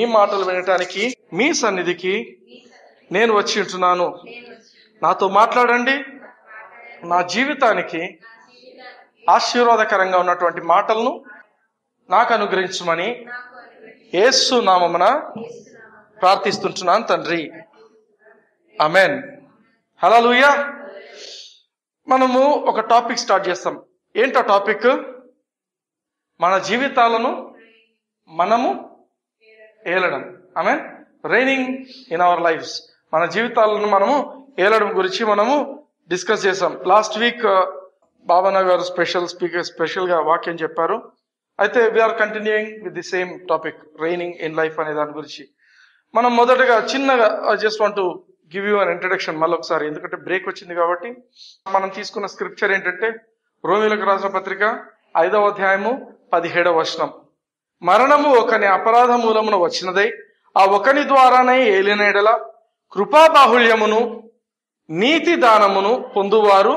మీ మాటలు వినటానికి మీ సన్నిధికి నేను వచ్చి ఉంటున్నాను నాతో మాట్లాడండి నా జీవితానికి ఆశీర్వాదకరంగా ఉన్నటువంటి మాటలను నాకు అనుగ్రహించమని యేసు నామమున ప్రార్థిస్తుంటున్నాను తండ్రి అమెన్ హలోయ మనము ఒక టాపిక్ స్టార్ట్ చేస్తాం ఏంటో టాపిక్ మన జీవితాలను మనము ఏలడం I reigning in our lifes మన జీవితాలను మనము ఏలడం గురించి మనము డిస్కస్ చేసాం లాస్ట్ వీక్ బాబన్న గారు స్పెషల్ స్పీకర్ స్పెషల్ గా వాక్యం చెప్పారు అయితే we're continuing with the same topic reigning in life అనే దాని గురించి మనం మొదటగా చిన్నగా just want give you an introduction మళ్ళీ ఒకసారి ఎందుకంటే బ్రేక్ వచ్చింది కాబట్టి మనం తీసుకున్న స్క్రిప్చర్ ఏంటంటే రోమిలకు రాసిన పత్రిక ఐదవ అధ్యాయము పదిహేడవ వచనం మరణము ఒకని అపరాధ మూలమున వచ్చినదై ఆ ఒకని ద్వారానే ఏలినెడల కృపాబాహుళ్యమును నీతి దానమును పొందువారు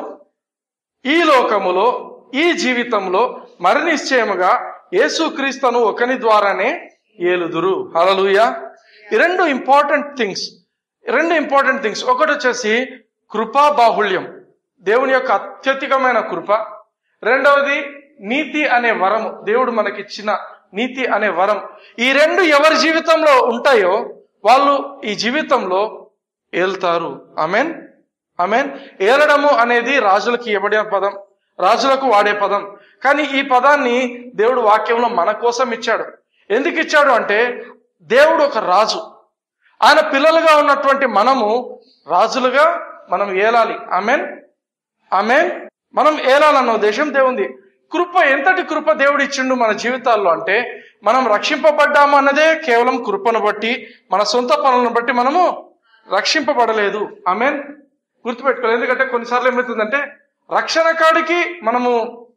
ఈ లోకములో ఈ జీవితంలో మరి నిశ్చయముగా యేసుక్రీస్తును ఒకని ద్వారానే ఏలుదురు హలలుయ ఈ రెండు ఇంపార్టెంట్ థింగ్స్ రెండు ఇంపార్టెంట్ థింగ్స్ ఒకటి వచ్చేసి కృపా బాహుళ్యం దేవుని యొక్క అత్యధికమైన కృప రెండవది నీతి అనే వరము దేవుడు మనకిచ్చిన నీతి అనే వరం ఈ రెండు ఎవరి జీవితంలో ఉంటాయో వాళ్ళు ఈ జీవితంలో ఏల్తారు అమెన్ అమెన్ ఏలడము అనేది రాజులకి ఇవ్వబడిన పదం రాజులకు వాడే పదం కానీ ఈ పదాన్ని దేవుడు వాక్యంలో మన కోసం ఇచ్చాడు ఎందుకు ఇచ్చాడు అంటే దేవుడు ఒక రాజు ఆయన పిల్లలుగా ఉన్నటువంటి మనము రాజులుగా మనం ఏలాలి అమెన్ అమెన్ మనం ఏలాలన్న ఉద్దేశం దేవుంది కృప ఎంతటి కృప దేవుడు ఇచ్చిండు మన జీవితాల్లో అంటే మనం రక్షింపబడ్డాము అన్నదే కేవలం కృపను బట్టి మన సొంత పనులను బట్టి మనము రక్షింపబడలేదు ఆమెన్ గుర్తుపెట్టుకోలేదు ఎందుకంటే కొన్నిసార్లు ఏమవుతుందంటే రక్షణ కాడికి మనము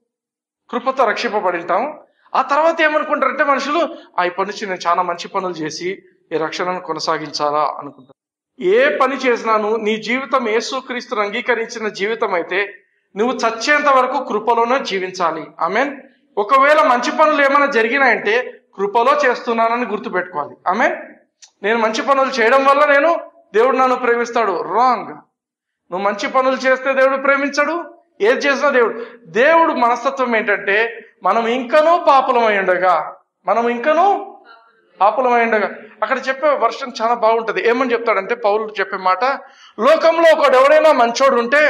కృపతో రక్షింపబడి ఉంటాం ఆ తర్వాత ఏమనుకుంటారంటే మనుషులు ఆ ఇప్పటి నుంచి నేను చాలా మంచి పనులు చేసి ఈ రక్షణను కొనసాగించాలా అనుకుంటారు ఏ పని చేసినాను నీ జీవితం యేసుక్రీస్తును అంగీకరించిన జీవితం అయితే నువ్వు చచ్చేంత వరకు కృపలోనే జీవించాలి ఆమెన్ ఒకవేళ మంచి పనులు ఏమైనా జరిగినాయంటే కృపలో చేస్తున్నానని గుర్తుపెట్టుకోవాలి ఆమెన్ నేను మంచి పనులు చేయడం వల్ల నేను దేవుడు నన్ను ప్రేమిస్తాడు రాంగ్ నువ్వు మంచి పనులు చేస్తే దేవుడు ప్రేమించడు ఏది చేసినా దేవుడు దేవుడు మనస్తత్వం ఏంటంటే మనం ఇంకనూ పాపులమై ఉండగా మనం ఇంకనూ పాపులమై ఉండగా అక్కడ చెప్పే వర్షం చాలా బాగుంటది ఏమని చెప్తాడంటే పౌరులు చెప్పే మాట లోకంలో ఒకడు ఎవడైనా మంచోడు ఉంటే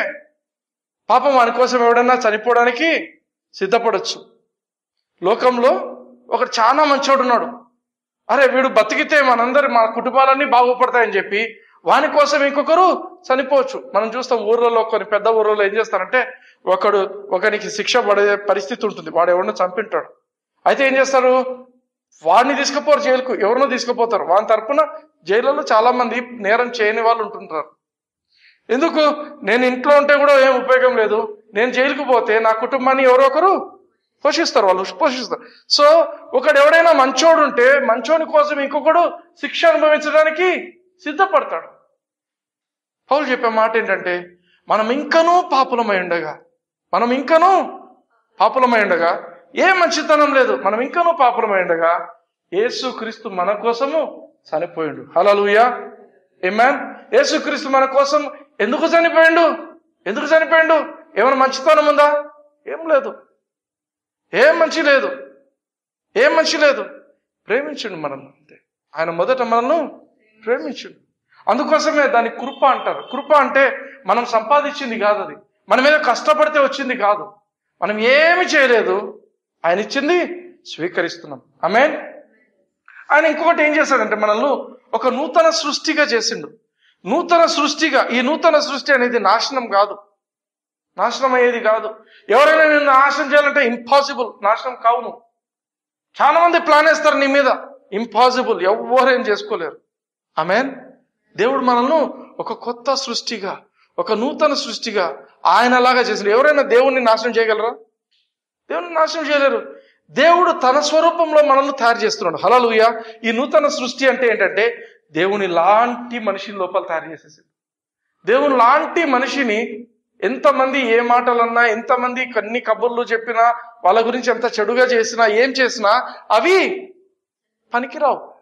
పాపం వాని కోసం ఎవడైనా చనిపోవడానికి సిద్ధపడొచ్చు లోకంలో ఒకడు చాలా మంచోడు ఉన్నాడు అరే వీడు బతికితే మనందరి మన కుటుంబాలన్నీ బాగుపడతాయని చెప్పి వాని కోసం ఇంకొకరు చనిపోవచ్చు మనం చూస్తాం ఊర్లలో కొన్ని పెద్ద ఊర్లలో ఏం చేస్తారంటే ఒకడు ఒకనికి శిక్ష పడే పరిస్థితి ఉంటుంది వాడు ఎవరినో చంపింటాడు అయితే ఏం చేస్తారు వాడిని తీసుకుపోరు జైలుకు ఎవరినో తీసుకుపోతారు వాని తరపున జైలులో చాలా మంది నేరం చేయని వాళ్ళు ఉంటుంటారు ఎందుకు నేను ఇంట్లో ఉంటే కూడా ఏం ఉపయోగం లేదు నేను జైలుకు పోతే నా కుటుంబాన్ని ఎవరో ఒకరు పోషిస్తారు వాళ్ళు పోషిస్తారు సో ఒకడు ఎవడైనా మంచోడు ఉంటే మంచోని కోసం ఇంకొకడు శిక్ష అనుభవించడానికి సిద్ధపడతాడు పౌలు చెప్పే మాట ఏంటంటే మనం ఇంకనూ పాపులమై ఉండగా మనం ఇంకనూ పాపులమై ఉండగా ఏ మంచితనం లేదు మనం ఇంకనూ పాపులమై ఉండగా యేసు క్రీస్తు మన కోసము చనిపోయిండు హలలుయా ఏమాన్ యేసు క్రీస్తు మన కోసం ఎందుకు చనిపోయిండు ఎందుకు చనిపోయిండు ఏమైనా మంచితనం ఉందా ఏం లేదు ఏం మంచి లేదు ఏం మంచి లేదు ప్రేమించండి మనం అంతే ఆయన మొదట మనల్ని ప్రేమించండు అందుకోసమే దాన్ని కృప అంటారు కృప అంటే మనం సంపాదించింది కాదు అది మన మీద కష్టపడితే వచ్చింది కాదు మనం ఏమి చేయలేదు ఆయన ఇచ్చింది స్వీకరిస్తున్నాం ఆమె ఆయన ఇంకొకటి ఏం చేశాడంటే మనల్ని ఒక నూతన సృష్టిగా చేసిండు నూతన సృష్టిగా ఈ నూతన సృష్టి అనేది నాశనం కాదు నాశనం అయ్యేది కాదు ఎవరైనా నిన్ను నాశనం చేయాలంటే ఇంపాసిబుల్ నాశనం కావు నువ్వు చాలా మంది ప్లాన్ వేస్తారు నీ మీద ఇంపాసిబుల్ ఎవరేం చేసుకోలేరు ఆమెన్ దేవుడు మనల్ని ఒక కొత్త సృష్టిగా ఒక నూతన సృష్టిగా ఆయనలాగా చేసిండు ఎవరైనా దేవుణ్ణి నాశనం చేయగలరా దేవుని నాశనం చేయలేరు దేవుడు తన స్వరూపంలో మనల్ని తయారు చేస్తున్నాడు హలలుయ ఈ నూతన సృష్టి అంటే ఏంటంటే దేవుని లాంటి మనిషిని లోపల తయారు చేసేసాడు దేవుని లాంటి మనిషిని ఎంతమంది ఏ మాటలన్నా ఎంతమంది కన్ని కబుర్లు చెప్పినా వాళ్ళ గురించి ఎంత చెడుగా చేసినా ఏం చేసినా అవి పనికిరావు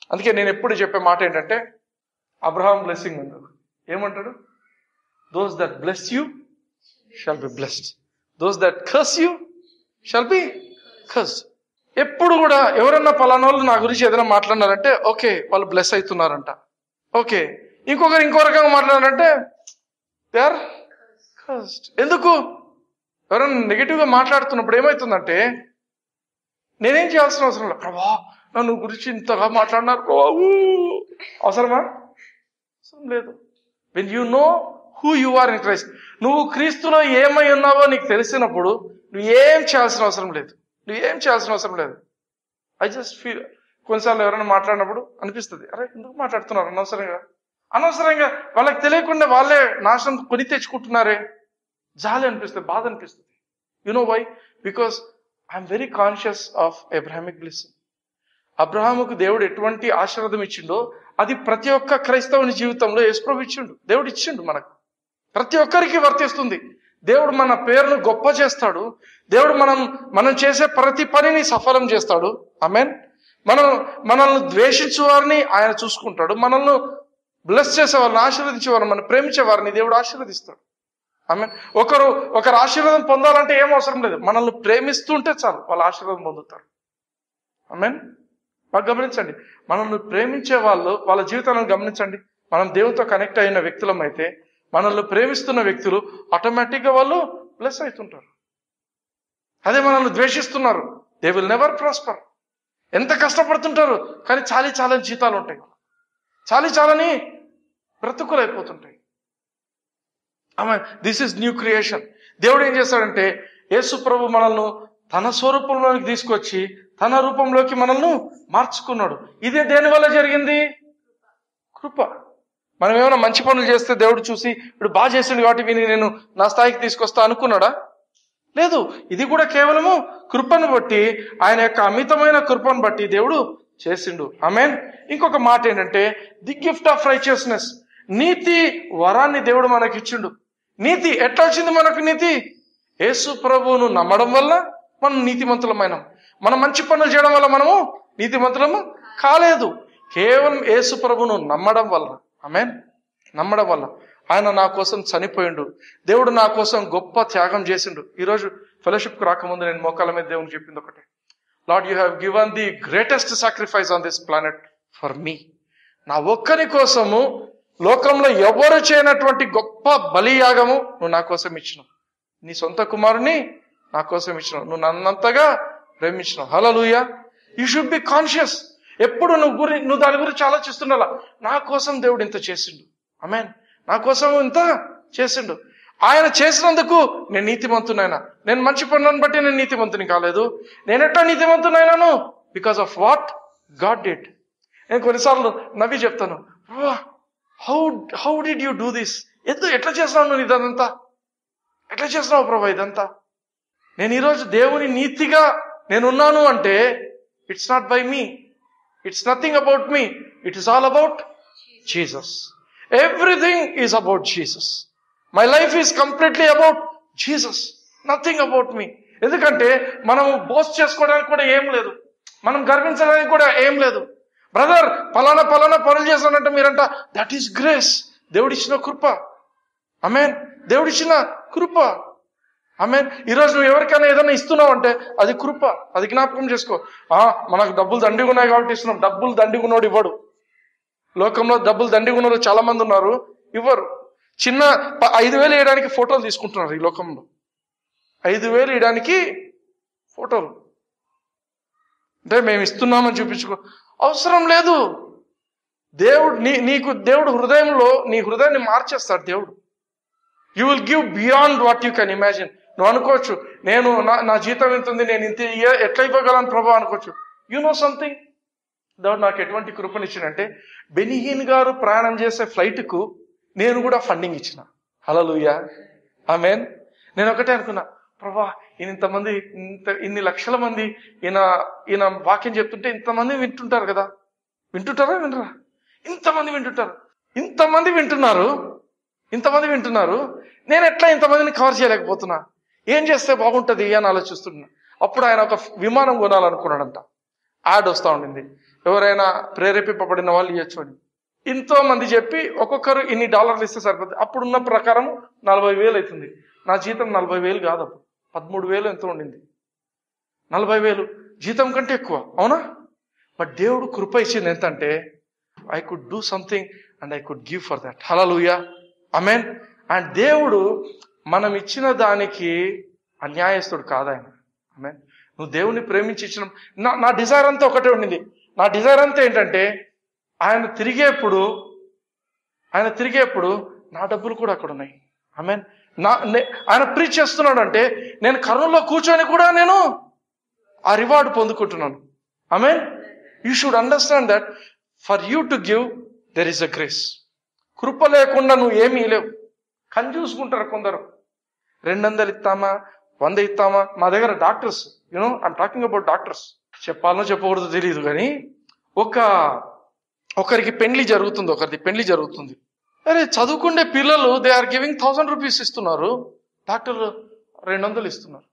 అందుకే నేను ఎప్పుడు చెప్పే మాట ఏంటంటే అబ్రహాం బ్లెస్సింగ్ ఉంది ఏమంటాడు those that bless you shall be blessed those that curse you shall be curse ఎప్పుడు కూడా ఎవరన్నా పలానా వాళ్ళు నా గురించి ఏదైనా మాట్లాడినారంటే ఓకే వాళ్ళు బ్లెస్ అవుతున్నారంట ఓకే ఇంకొకరు ఇంకో రకంగా మాట్లాడారంటే దే ఆర్ కర్స్డ్ ఎందుకు ఎవరైనా నెగిటివ్ గా మాట్లాడుతున్నప్పుడు ఏమవుతుందంటే నేనేం చేయాల్సిన అవసరం లేదు ప్రభా నన్ను గురించి ఇంతగా మాట్లాడినారు ప్రభా ఊ. అవసరమా అవసరం లేదు when you know who you are in Christ నువ్వు క్రీస్తులో ఏమై ఉన్నావో నీకు తెలిసినప్పుడు నువ్వు ఏం చేయాల్సిన అవసరం లేదు నువ్వు ఏం చేయాల్సిన అవసరం లేదు ఐ జస్ట్ ఫీల్ కొన్నిసార్లు ఎవరైనా మాట్లాడినప్పుడు అనిపిస్తుంది అరే ఎందుకు మాట్లాడుతున్నారు అనవసరంగా అనవసరంగా వాళ్ళకి తెలియకుండా వాళ్ళే నాశనం కొని తెచ్చుకుంటున్నారే జాలి అనిపిస్తుంది బాధ అనిపిస్తుంది you know why because I'm very conscious of Abrahamic blessing అబ్రహాముకు దేవుడు ఎటువంటి ఆశీర్వాదం ఇచ్చిండో అది ప్రతి ఒక్క క్రైస్తవుని జీవితంలో యేసుప్రభు ఇచ్చిండు దేవుడు ఇచ్చిండు మనకు ప్రతి ఒక్కరికి వర్తిస్తుంది దేవుడు మన పేరును గొప్ప చేస్తాడు దేవుడు మనం మనం చేసే ప్రతి పనిని సఫలం చేస్తాడు ఆమెన్ మనం మనల్ని ద్వేషించే వారిని ఆయన చూసుకుంటాడు మనల్ని బ్లెస్ చేసే వారిని ఆశీర్వదించే వారిని మనం ప్రేమించే వారిని దేవుడు ఆశీర్వదిస్తాడు ఆమె ఒకరు ఒకరు ఆశీర్వాదం పొందాలంటే ఏం అవసరం లేదు మనల్ని ప్రేమిస్తుంటే చాలు వాళ్ళ ఆశీర్వాదం పొందుతారు ఆమెన్ బాగా గమనించండి మనల్ని ప్రేమించే వాళ్ళు వాళ్ళ జీవితాలను గమనించండి మనం దేవునితో కనెక్ట్ అయిన వ్యక్తులం అయితే మనల్ని ప్రేమిస్తున్న వ్యక్తులు ఆటోమేటిక్గా వాళ్ళు బ్లెస్ అవుతుంటారు అదే మనల్ని ద్వేషిస్తున్నారు దే విల్ నెవర్ ప్రాస్పర్ ఎంత కష్టపడుతుంటారు కానీ చాలీ చాలని జీతాలు ఉంటాయి చాలీ చాలని బ్రతుకులు అయిపోతుంటాయి ఆమె దిస్ ఇస్ న్యూ క్రియేషన్ దేవుడు ఏం చేస్తాడంటే యేసు ప్రభు మనల్ని తన స్వరూపంలోకి తీసుకొచ్చి తన రూపంలోకి మనల్ని మార్చుకున్నాడు ఇదే దేని వల్ల జరిగింది కృప మనం ఏమైనా మంచి పనులు చేస్తే దేవుడు చూసి ఇప్పుడు బాగా చేసిండు కాబట్టి వీని నేను నా స్థాయికి తీసుకొస్తా అనుకున్నాడా లేదు ఇది కూడా కేవలము కృపను బట్టి ఆయన యొక్క అమితమైన కృపను బట్టి దేవుడు చేసిండు ఆమెన్ ఇంకొక మాట ఏంటంటే ది గిఫ్ట్ ఆఫ్ రైచియస్నెస్ నీతి వరాన్ని దేవుడు మనకి ఇచ్చిండు నీతి ఎట్లా వచ్చింది మనకు నీతి యేసు ప్రభువును నమ్మడం వల్ల మనం నీతిమంతులమైనాం మనం మంచి పనులు చేయడం వల్ల మనము నీతిమంతులము కాలేదు కేవలం యేసు ప్రభువును నమ్మడం వల్ల ఆమెన్ నమ్మడం వల్ల ఆయన నా కోసం చనిపోయిండు దేవుడు నా కోసం గొప్ప త్యాగం చేసిండు ఈరోజు ఫెలోషిప్కి రాకముందు నేను మోకాల మీద దేవుని చెప్పింది ఒకటే Lord you have given the greatest sacrifice on this planet for me నా ఒక్కరి కోసము లోకంలో ఎవరు చేయనటువంటి గొప్ప బలియాగము నువ్వు నా కోసం ఇచ్చినావు నీ సొంత కుమారుని నా కోసం ఇచ్చినావు నువ్వు నన్నంతగా ప్రేమించినావు hallelujah you should be conscious ఎప్పుడు నువ్వు గురి నువ్వు దాని గురించి ఆలోచిస్తుండాలా నా కోసం దేవుడు ఇంత చేసిండు అమెన్ నా కోసం ఇంత చేసిండు ఆయన చేసినందుకు నేను నీతిమంతునైనా నేను మంచి పనులను బట్టి నేను నీతిమంతుని కాలేదు నేను ఎట్లా నీతిమంతునైనాను because of what God did నేను కొన్నిసార్లు నవ్వి చెప్తాను how how did you do this ఎందుకు ఎట్లా చేస్తున్నావు నువ్వు ఇదంతా ఎట్లా చేస్తున్నావు ప్రభా ఇదంతా నేను ఈరోజు దేవుని నీతిగా నేనున్నాను అంటే it's not by me it's nothing about me it is all about Jesus everything is about Jesus my life is completely about Jesus nothing about me ఎందుకంటే మనము బోస్ట్ చేసుకోవడానికి కూడా ఏం లేదు మనం గర్వించడానికి కూడా ఏం లేదు బ్రదర్ పలానా పలానా పనులు చేస్తానంటే మీరంట దట్ ఈస్ గ్రేస్ దేవుడిచ్చిన కృప అమెన్ దేవుడిచ్చిన కృప ఆమెన్ ఈరోజు నువ్వు ఎవరికైనా ఏదైనా ఇస్తున్నావు అంటే అది కృప అది జ్ఞాపకం చేసుకో ఆ మనకు డబ్బులు దండిగా ఉన్నాయి కాబట్టి ఇస్తున్నాం డబ్బులు దండిగున్నోడు ఇవ్వడు లోకంలో డబ్బులు దండిగున్నోడు చాలా మంది ఉన్నారు ఇవ్వరు చిన్న ప- ఐదు వేలు వేయడానికి ఫోటోలు తీసుకుంటున్నారు ఈ లోకంలో ఐదు వేలు వేయడానికి ఫోటోలు అంటే మేము ఇస్తున్నామని చూపించుకో అవసరం లేదు దేవుడు నీ నీకు దేవుడు హృదయంలో నీ హృదయాన్ని మార్చేస్తాడు దేవుడు you will give beyond what you can imagine నువ్వు అనుకోవచ్చు నేను నా నా జీతం ఎంత ఉంది నేను ఇంత ఇయ్య- ఎట్లా ఇవ్వగలను ప్రభా అనుకోవచ్చు యు నో సంథింగ్ దేవుడు నాకు ఎటువంటి కృపనిచ్చిందంటే బెనిహీన్ గారు ప్రయాణం చేసే ఫ్లైట్కు నేను కూడా ఫండింగ్ ఇచ్చిన హలలుయా ఆమెన్ నేను ఒకటే అనుకున్నా ప్రభా ఈయన ఇంతమంది ఇంత ఇన్ని లక్షల మంది ఈయన ఈయన వాక్యం చెప్తుంటే ఇంతమంది వింటుంటారు కదా వింటుంటారా వినరా ఇంతమంది వింటుంటారు ఇంతమంది వింటున్నారు ఇంతమంది వింటున్నారు నేను ఎట్లా ఇంతమందిని కవర్ చేయలేకపోతున్నా ఏం చేస్తే బాగుంటది అని ఆలోచిస్తున్నా అప్పుడు ఆయన ఒక విమానం కొనాలనుకున్నాడంట యాడ్ వస్తూ ఉండింది ఎవరైనా ప్రేరేపింపబడిన వాళ్ళు ఇవ్వచ్చు అని ఎంతో మంది చెప్పి ఒక్కొక్కరు ఇన్ని డాలర్లు ఇస్తే సరిపోతుంది అప్పుడున్న ప్రకారం నలభై వేలు అవుతుంది నా జీతం నలభై వేలు కాదు అప్పుడు పదమూడు వేలు ఎంతో ఉండింది నలభై వేలు జీతం కంటే ఎక్కువ అవునా బట్ దేవుడు కృప ఇచ్చింది ఎంతంటే I could do something and I could give for that hallelujah amen and దేవుడు మనం ఇచ్చిన దానికి అన్యాయస్తుడు కాదాయన అమెన్ నువ్వు దేవుని ప్రేమించి ఇచ్చిన నా నా డిజైర్ అంతా ఒకటే ఉండింది నా డిజైర్ అంతా ఏంటంటే ఆయన తిరిగేప్పుడు ఆయన తిరిగేప్పుడు నా డబ్బులు కూడా అక్కడ ఉన్నాయి మీన్ నా నే- ఆయన ప్రీచ్ చేస్తున్నాడు అంటే నేను కర్నూలులో కూర్చొని కూడా నేను ఆ రివార్డ్ పొందుకుంటున్నాను mean you should understand that for you to give there is a grace కృప లేకుండా నువ్వు ఏమీ లేవు కంజూసుకుంటారు కొందరు రెండు వందలు ఇస్తామా వంద ఇస్తామా మా దగ్గర doctors you know I'm talking about doctors చెప్పాలనో చెప్పకూడదో తెలియదు కానీ ఒక ఒకరికి పెళ్లి జరుగుతుంది ఒకరిది పెళ్లి జరుగుతుంది అరే చదువుకునే పిల్లలు they are giving thousand rupees ఇస్తున్నారు డాక్టర్ రెండు వందలు ఇస్తున్నారు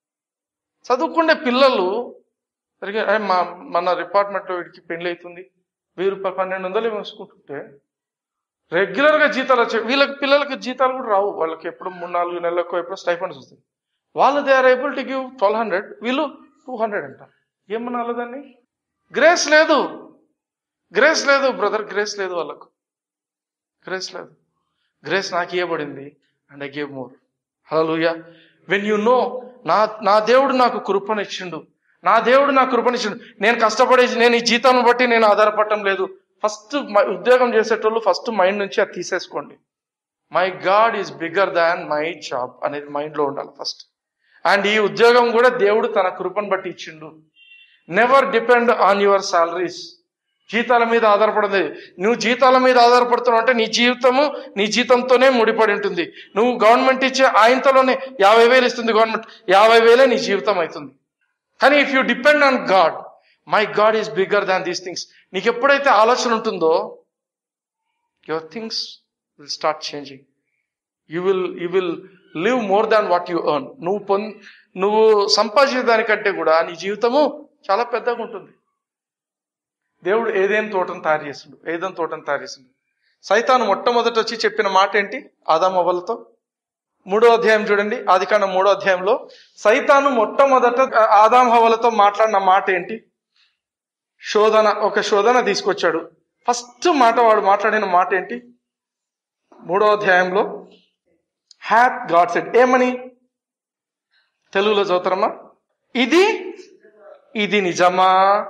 చదువుకునే పిల్లలు సరిగా "అరే, మా మన డిపార్ట్మెంట్లో వీడికి పెళ్లి అవుతుంది వెయ్యి రూపాయలు పన్నెండు వందలు వేసుకుంటుంటే రెగ్యులర్గా జీతాలు వచ్చాయి వీళ్ళకి పిల్లలకి జీతాలు కూడా రావు వాళ్ళకి ఎప్పుడు మూడు నాలుగు నెలలకు ఎప్పుడు స్టైఫండ్స్ వస్తాయి వాళ్ళు they are able to give twelve hundred వీళ్ళు టూ హండ్రెడ్ అంటారు ఏమనాలి దాన్ని గ్రేస్ లేదు గ్రేస్ లేదు బ్రదర్ గ్రేస్ లేదు వాళ్ళకు గ్రేస్ లేదు గ్రేస్ నాకు ఇవ్వబడింది and I give more hallelujah when you know నా నా దేవుడు నాకు కృపనిచ్చిండు నా దేవుడు నాకు కృపనిచ్చిండు నేను కష్టపడేసి నేను ఈ జీతాన్ని బట్టి నేను ఆధారపడటం లేదు ఫస్ట్ ఉద్యోగం చేసేటోళ్ళు ఫస్ట్ మైండ్ నుంచి అది తీసేసుకోండి my God is bigger than my job అనేది మైండ్లో ఉండాలి ఫస్ట్ అండ్ ఈ ఉద్యోగం కూడా దేవుడు తన కృపను బట్టి ఇచ్చిండు never depend on your salaries జీతాల మీద ఆధారపడదు నువ్వు జీతాల మీద ఆధారపడుతున్నావు అంటే నీ జీవితము నీ జీతంతోనే ముడిపడి ఉంటుంది నువ్వు గవర్నమెంట్ ఇచ్చే ఆయంతలోనే యాభై వేలు ఇస్తుంది గవర్నమెంట్ యాభై వేలే నీ జీవితం అవుతుంది కానీ if you depend on God my God is bigger than these things నీకు ఎప్పుడైతే ఆలోచన ఉంటుందో your things will start changing you will you will live more than what you earn నువ్వు పొంది నువ్వు సంపాదించే దానికంటే కూడా నీ జీవితము చాలా పెద్దగా ఉంటుంది దేవుడు ఏదేం తోటను తయారు చేసిండు ఏదేం తోటను తయారు చేసిండు సైతాను మొట్టమొదట వచ్చి చెప్పిన మాట ఏంటి ఆదాం అవ్వలతో మూడో అధ్యాయం చూడండి ఆది కాండం మూడో అధ్యాయంలో సైతాను మొట్టమొదట ఆదాం హవలతో మాట్లాడిన మాట ఏంటి శోధన ఒక శోధన తీసుకొచ్చాడు ఫస్ట్ మాట వాడు మాట్లాడిన మాట ఏంటి మూడో అధ్యాయంలో హ్యాత్ గాడ్ సెడ్ ఏమని తెలుగులో చదువుతారమ్మా ఇది ఇది నిజమా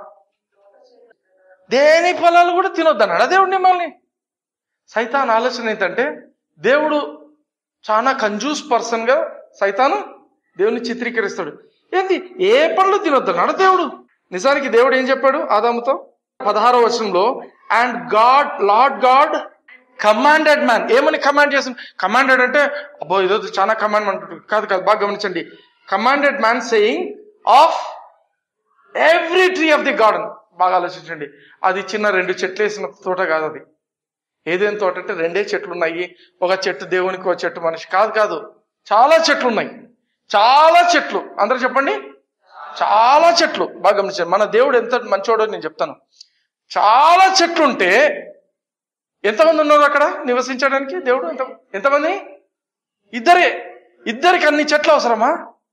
దేని ఫలాలు కూడా తినొద్దన్నాడు దేవుడు మిమ్మల్ని సైతాన్ ఆలోచన ఏంటంటే దేవుడు చాలా కంజూస్ పర్సన్ గా సైతాను దేవుని చిత్రీకరిస్తాడు ఏంది ఏ పనులు తినొద్దన్నాడు దేవుడు నిజానికి దేవుడు ఏం చెప్పాడు ఆదాముతో పదహారో వచనంలో and God Lord God commanded man ఏమని కమాండ్ చేసింది కమాండెడ్ అంటే అబ్బో ఇదో చాలా కమాండ్ అంటుంటుంది కాదు కాదు బాగా గమనించండి commanded man saying of every tree of the garden బాగా ఆలోచించండి అది చిన్న రెండు చెట్లు వేసిన తోట కాదు అది ఏదేం తోట అంటే రెండే చెట్లు ఉన్నాయి ఒక చెట్టు దేవునికి ఒక చెట్టు మనిషి కాదు కాదు చాలా చెట్లు ఉన్నాయి చాలా చెట్లు అందరూ చెప్పండి చాలా చెట్లు బాగా గమనించండి మన దేవుడు ఎంత మంచోడో నేను చెప్తాను చాలా చెట్లు ఉంటే ఎంతమంది ఉన్నారు అక్కడ నివసించడానికి దేవుడు ఎంత ఎంతమంది ఇద్దరే ఇద్దరికి అన్ని చెట్లు అవసరమా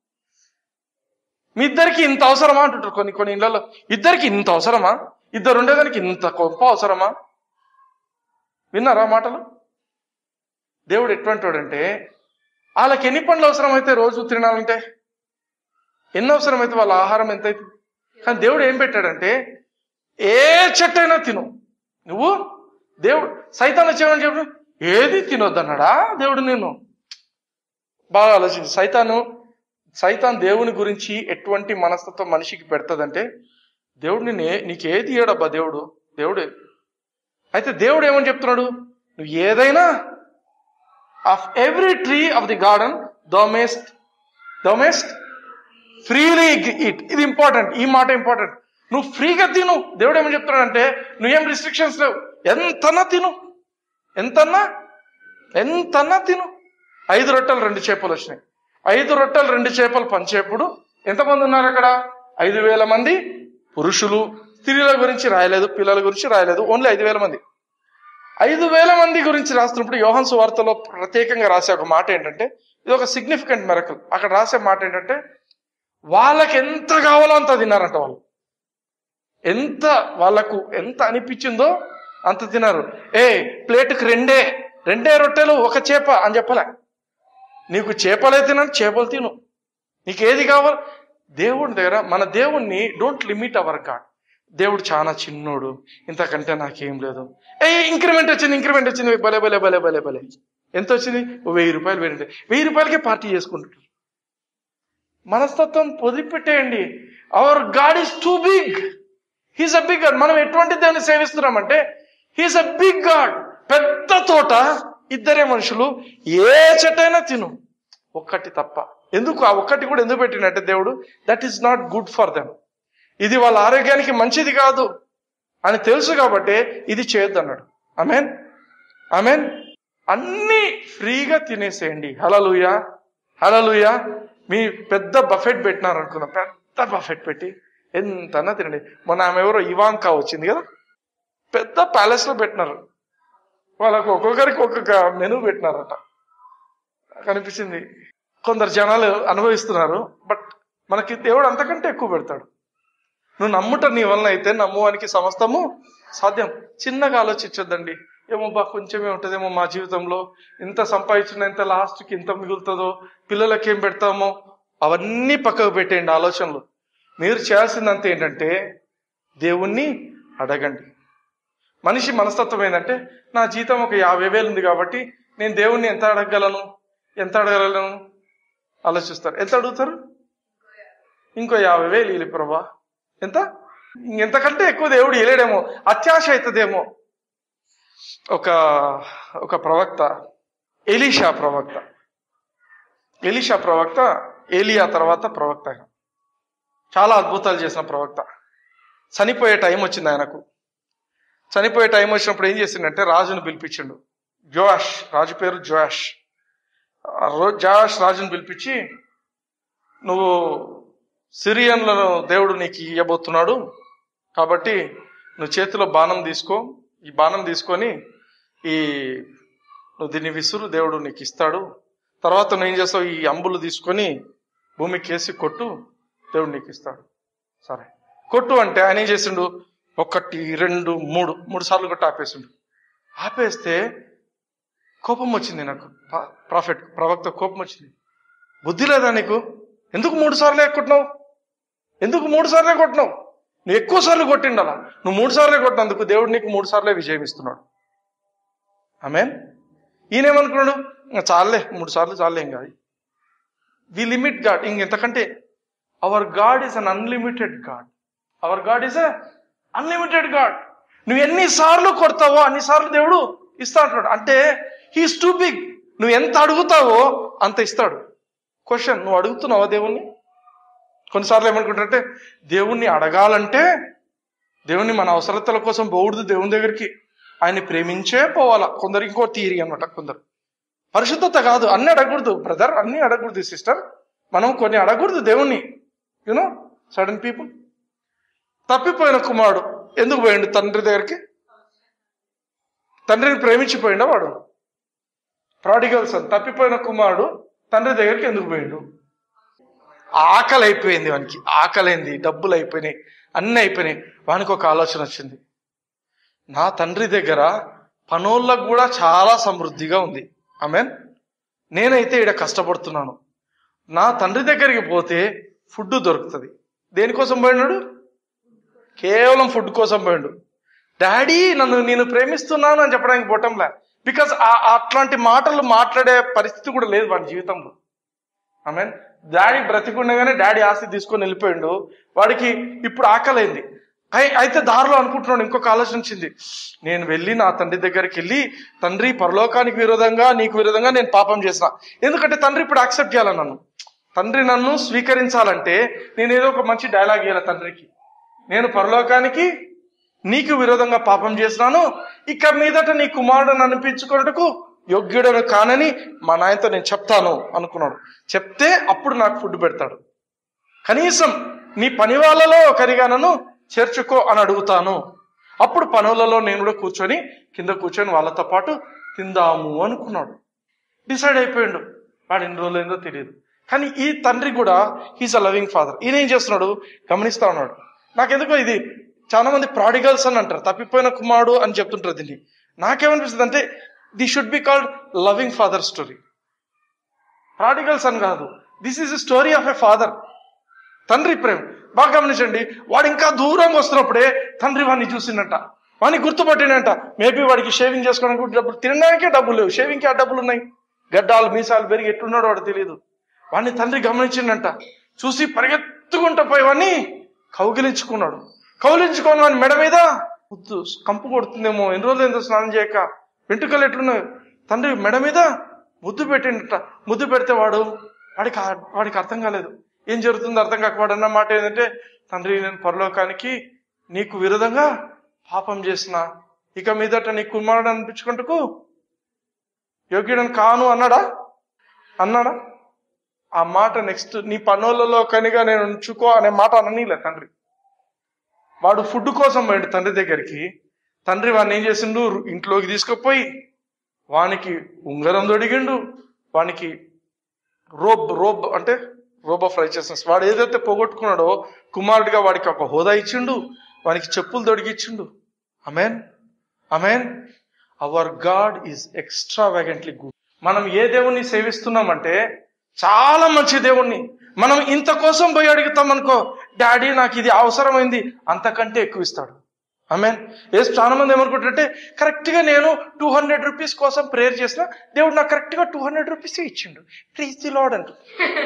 మీ ఇద్దరికి ఇంత అవసరమా అంటుంటారు కొన్ని కొన్ని ఇళ్లలో ఇద్దరికి ఇంత అవసరమా ఇద్దరు ఉండేదానికి ఇంత గొప్ప అవసరమా విన్నారా మాటలు దేవుడు ఎటువంటి వాడంటే వాళ్ళకి ఎన్ని పండ్లు అవసరమైతే రోజు తినాలంటే ఎన్ని అవసరమైతే వాళ్ళ ఆహారం ఎంత అవుతుంది కానీ దేవుడు ఏం పెట్టాడంటే ఏ చెట్టు అయినా తిను నువ్వు దేవుడు సైతాన్ చేయమని చెప్పు ఏది తినొద్దన్నాడా దేవుడు నేను బాగా ఆలోచించు సైతాను సైతాన్ దేవుని గురించి ఎటువంటి మనస్తత్వం మనిషికి పెడతదంటే దేవుడు నిన్ను ఏ- నీకు ఏది ఇయ్యడబ్బా దేవుడు దేవుడే అయితే దేవుడు ఏమని చెప్తున్నాడు నువ్వు ఏదైనా of every tree of the garden thou mayest thou mayest freely it ఇది ఇంపార్టెంట్ ఈ మాట ఇంపార్టెంట్ నువ్వు ఫ్రీగా తిను దేవుడు ఏమని చెప్తున్నాడంటే నువ్వేం రిస్ట్రిక్షన్స్ లేవు ఎంతన్నా తిను ఎంతన్నా ఎంతన్నా తిను ఐదు రొట్టెలు రెండు చేపలు వచ్చినాయి ఐదు రొట్టెలు రెండు చేపలు పంచేప్పుడు ఎంతమంది ఉన్నారు అక్కడ ఐదు వేల మంది పురుషులు స్త్రీల గురించి రాయలేదు పిల్లల గురించి రాయలేదు ఓన్లీ ఐదు వేల మంది ఐదు వేల మంది గురించి రాస్తున్నప్పుడు యోహన్ సువార్తలో ప్రత్యేకంగా రాసే ఒక మాట ఏంటంటే ఇది ఒక సిగ్నిఫికెంట్ మెరకల్ అక్కడ రాసే మాట ఏంటంటే వాళ్ళకి ఎంత కావాలో అంత తిన్నారంట వాళ్ళు ఎంత వాళ్ళకు ఎంత అనిపించిందో అంత తిన్నారు ఏ ప్లేట్కి రెండే రెండే రొట్టెలు ఒక చేప అని చెప్పలే నీకు చేపలే తినని చేపలు తిను నీకు ఏది కావాలి దేవుడి దగ్గర మన దేవుణ్ణి డోంట్ లిమిట్ అవర్ గాడ్ దేవుడు చాలా చిన్నోడు ఇంతకంటే నాకేం లేదు ఏ ఇంక్రిమెంట్ వచ్చింది ఇంక్రిమెంట్ వచ్చింది భలే భలే భలే భలే భలే ఎంత వచ్చింది ఓ వెయ్యి రూపాయలు వెయ్యి వెయ్యి రూపాయలకే పార్టీ చేసుకుంటారు మనస్తత్వం వదిలిపెట్టేయండి our God is too big he's a big God మనం ఎటువంటి దేవుని సేవిస్తున్నామంటే హీస్ అ బిగ్ గాడ్ పెద్ద తోట ఇద్దరే మనుషులు ఏ చెట్టైనా తిను ఒక్కటి తప్ప ఎందుకు ఆ ఒక్కటి కూడా ఎందుకు పెట్టినట్టే దేవుడు that is not good for them ఇది వాళ్ళ ఆరోగ్యానికి మంచిది కాదు అని తెలుసు కాబట్టి ఇది చేయొద్దు అన్నాడు ఆమెన్ ఆమెన్ అన్ని ఫ్రీగా తినేసేయండి హలలుయా హలలుయా మీ పెద్ద బఫెట్ పెట్టినారు అనుకుందాం పెద్ద బఫెట్ పెట్టి ఎంతనా తినండి మొన్న ఆమె ఎవరో ఇవాంకా వచ్చింది కదా పెద్ద ప్యాలెస్ లో పెట్టినారు వాళ్ళకు ఒక్కొక్కరికి ఒక్కొక్క మెనూ పెట్టినారట నాకు అనిపించింది కొందరు జనాలు అనుభవిస్తున్నారు బట్ మనకి దేవుడు అంతకంటే ఎక్కువ పెడతాడు నువ్వు నమ్ముట నీ వలన అయితే నమ్మువానికి సమస్తము సాధ్యం చిన్నగా ఆలోచించొద్దండి ఏమో బా కొంచెమే ఉంటుందేమో మా జీవితంలో ఇంత సంపాదించిన ఇంత లాస్ట్కి ఇంత మిగులుతుందో పిల్లలకి ఏం పెడతామో అవన్నీ పక్కకు పెట్టేయండి ఆలోచనలు మీరు చేయాల్సిందంతా ఏంటంటే దేవుణ్ణి అడగండి మనిషి మనస్తత్వం ఏంటంటే నా జీతం ఒక యాభై వేలు ఉంది కాబట్టి నేను దేవుణ్ణి ఎంత అడగగలను ఎంత అడగగలను ఆలోచిస్తారు ఎంత అడుగుతారు ఇంకో యాభై వేలు ఇల్లు ప్రభా ఎంత ఇంకెంతకంటే ఎక్కువ దేవుడు ఇయలేడేమో అత్యాశ అవుతుందేమో ఒక ఒక ప్రవక్త ఎలీషా ప్రవక్త ఎలీషా ప్రవక్త ఏలియా తర్వాత ప్రవక్త ఆయన చాలా అద్భుతాలు చేసిన ప్రవక్త చనిపోయే టైం వచ్చింది ఆయనకు చనిపోయే టైం వచ్చినప్పుడు ఏం చేసిండంటే రాజును పిలిపించిండు జోయాష్ రాజు పేరు జోయాష్ ఆ రో- జోయాష్ రాజును పిలిపించి నువ్వు సిరియన్లను దేవుడు నీకు ఇవ్వబోతున్నాడు కాబట్టి నువ్వు చేతిలో బాణం తీసుకో ఈ బాణం తీసుకొని ఈ నువ్వు దీన్ని విసురు దేవుడు నీకు ఇస్తాడు తర్వాత నువ్వు ఏం చేస్తావు ఈ అంబులు తీసుకొని భూమికి వేసి కొట్టు దేవుడు నీకు ఇస్తాడు సరే కొట్టు అంటే ఆయన ఏం చేసిండు ఒకటి రెండు మూడు మూడు సార్లు కొట్టి ఆపేసిండు ఆపేస్తే కోపం వచ్చింది నాకు ప్రా- ప్రాఫిట్ ప్రవక్త కోపం వచ్చింది బుద్ధి లేదా నీకు ఎందుకు మూడు సార్లు కొట్టినావు ఎందుకు మూడు సార్లే కొట్టినావు నువ్వు ఎక్కువ సార్లు కొట్టిండాలా నువ్వు మూడు సార్లే కొట్టినందుకు దేవుడు నీకు మూడు సార్లే విజయం ఇస్తున్నాడు ఆమె ఈయనేమనుకున్నాడు ఇంకా చాలే మూడు సార్లు చాలే ఏం కాదు వి లిమిట్ గాడ్ ఇంకెంతకంటే our God is an unlimited God our God is a unlimited God నువ్వు ఎన్నిసార్లు కొడతావో అన్నిసార్లు దేవుడు ఇస్తా అంటున్నాడు అంటే హీస్ టూ బిగ్ నువ్వు ఎంత అడుగుతావో అంత ఇస్తాడు క్వశ్చన్ నువ్వు అడుగుతున్నావా దేవుణ్ణి కొన్నిసార్లు ఏమనుకుంటారంటే దేవుణ్ణి అడగాలంటే దేవుణ్ణి మన అవసరతల కోసం పోకూడదు దేవుని దగ్గరికి ఆయన్ని ప్రేమించే పోవాలా కొందరు ఇంకో థియరీ అనమాట కొందరు పరిశుద్ధత కాదు అన్ని అడగకూడదు బ్రదర్ అన్ని అడగకూడదు సిస్టర్ మనం కొన్ని అడగకూడదు దేవుణ్ణి యునో సడన్ పీపుల్ తప్పిపోయిన కుమారుడు ఎందుకు పోయిండు తండ్రి దగ్గరికి తండ్రిని ప్రేమించిపోయిండా వాడు ప్రాడిగల్ సన్ తప్పిపోయిన కుమారుడు తండ్రి దగ్గరికి ఎందుకు పోయిండు ఆకలి అయిపోయింది వానికి ఆకలైంది డబ్బులు అయిపోయినాయి అన్నీ అయిపోయినాయి వానికి ఒక ఆలోచన వచ్చింది నా తండ్రి దగ్గర పనోళ్ళకు కూడా చాలా సమృద్ధిగా ఉంది ఆమెన్ నేనైతే ఇక్కడ కష్టపడుతున్నాను నా తండ్రి దగ్గరికి పోతే ఫుడ్ దొరుకుతుంది దేనికోసం పోయినాడు కేవలం ఫుడ్ కోసం పోయిండు డాడీ నన్ను నేను ప్రేమిస్తున్నాను అని చెప్పడానికి పోవటంలే బికాస్ అట్లాంటి మాటలు మాట్లాడే పరిస్థితి కూడా లేదు వాడి జీవితంలో ఆమె డాడీ బ్రతికుండగానే డాడీ ఆస్తి తీసుకొని వెళ్ళిపోయిండు వాడికి ఇప్పుడు ఆకలైంది అయి- అయితే దారిలో అనుకుంటున్నాడు ఇంకొక ఆలోచన వచ్చింది నేను వెళ్ళి నా తండ్రి దగ్గరికి వెళ్ళి తండ్రి పరలోకానికి విరోధంగా నీకు విరోధంగా నేను పాపం చేసిన ఎందుకంటే తండ్రి ఇప్పుడు యాక్సెప్ట్ చేయాలి నన్ను తండ్రి నన్ను స్వీకరించాలంటే నేను ఏదో ఒక మంచి డైలాగ్ ఇవ్వాలి తండ్రికి నేను పరలోకానికి నీకు విరోధంగా పాపం చేసినాను ఇక మీదట నీ కుమారుడు అనిపించుకున్నట్టుకు యోగ్యుడను కానని మా నాయనతో నేను చెప్తాను అనుకున్నాడు చెప్తే అప్పుడు నాకు ఫుడ్ పెడతాడు కనీసం నీ పని వాళ్ళలో ఒకరిగా నన్ను చేర్చుకో అని అడుగుతాను అప్పుడు పనులలో నేను కూడా కూర్చొని కింద కూర్చొని వాళ్ళతో పాటు తిందాము అనుకున్నాడు డిసైడ్ అయిపోయాడు వాడు ఎన్ని రోజులు ఏందో తెలియదు కానీ ఈ తండ్రి కూడా హీస్ అ లవింగ్ ఫాదర్ ఈయన ఏం చేస్తున్నాడు గమనిస్తా ఉన్నాడు నాకెందుకో ఇది చాలా మంది ప్రాడిగల్స్ అని అంటారు తప్పిపోయిన కుమారుడు అని చెప్తుంటారు దీన్ని నాకేమనిపిస్తుంది అంటే the should be called loving father story prodigals అని కాదు this is story of a father తండ్రి ప్రేమ బాగా గమనించండి వాడు ఇంకా దూరంగా వస్తున్నప్పుడే తండ్రి వాడిని చూసిందంట వాడిని గుర్తుపట్టినంట మేబీ వాడికి షేవింగ్ చేసుకోవడానికి కూడా డబ్బులు తినడానికే డబ్బులు లేవు షేవింగ్కి ఆ డబ్బులు ఉన్నాయి గడ్డాలు మీసాలు పెరిగి ఎట్టున్నాడో వాడు తెలియదు వాడిని తండ్రి గమనించిండంట చూసి పరిగెత్తుకుంటూ పోయి వాడిని కౌగిలించుకున్నాడు కౌగిలించుకొని వాని మెడ మీద ముద్దు కంపు కొడుతుందేమో ఎన్ని రోజులు ఏందో స్నానం చేయక వెంట్రుకలు ఎట్లున్నాయి తండ్రి మెడ మీద ముద్దు పెట్టిండట ముద్దు పెడితే వాడు వాడికి ఆ- వాడికి అర్థం కాలేదు ఏం జరుగుతుందో అర్థం కాక వాడు అన్న మాట ఏంటంటే తండ్రి నేను పరలోకానికి నీకు విరుద్ధంగా పాపం చేసిన ఇక మీదట నీ కుమారుడు అనిపించుకుంటకు యోగ్యుడని కాను అన్నాడా అన్నాడా ఆ మాట నెక్స్ట్ నీ పనులలో కనిగా నేను ఉంచుకో అనే మాట అననీలే తండ్రి వాడు ఫుడ్ కోసం పోయాడు తండ్రి దగ్గరికి తండ్రి వాడిని ఏం చేసిండు ఇంట్లోకి తీసుకుపోయి వానికి ఉంగరం దొడిగిండు వానికి రోబ్ రోబ్ అంటే రోబ్ ఆఫ్ రైచియస్నెస్ వాడు ఏదైతే పోగొట్టుకున్నాడో కుమారుడిగా వాడికి ఒక హోదా ఇచ్చిండు వానికి చెప్పులు దొడిగిచ్చిండు amen amen our God is extravagantly good మనం ఏ దేవుణ్ణి సేవిస్తున్నామంటే చాలా మంచి దేవుణ్ణి మనం ఇంత కోసం పోయి అడుగుతాం అనుకో డాడీ నాకు ఇది అవసరమైంది అంతకంటే ఎక్కువ ఇస్తాడు ఆమెన్ ఏసు చాలా మంది ఏమనుకుంటారంటే కరెక్ట్ గా నేను టూ హండ్రెడ్ రూపీస్ కోసం ప్రేయర్ చేసిన దేవుడు నాకు కరెక్ట్ గా టూ హండ్రెడ్ రూపీస్ ఇచ్చిండు ప్లీజ్ ది లాడ్ అంట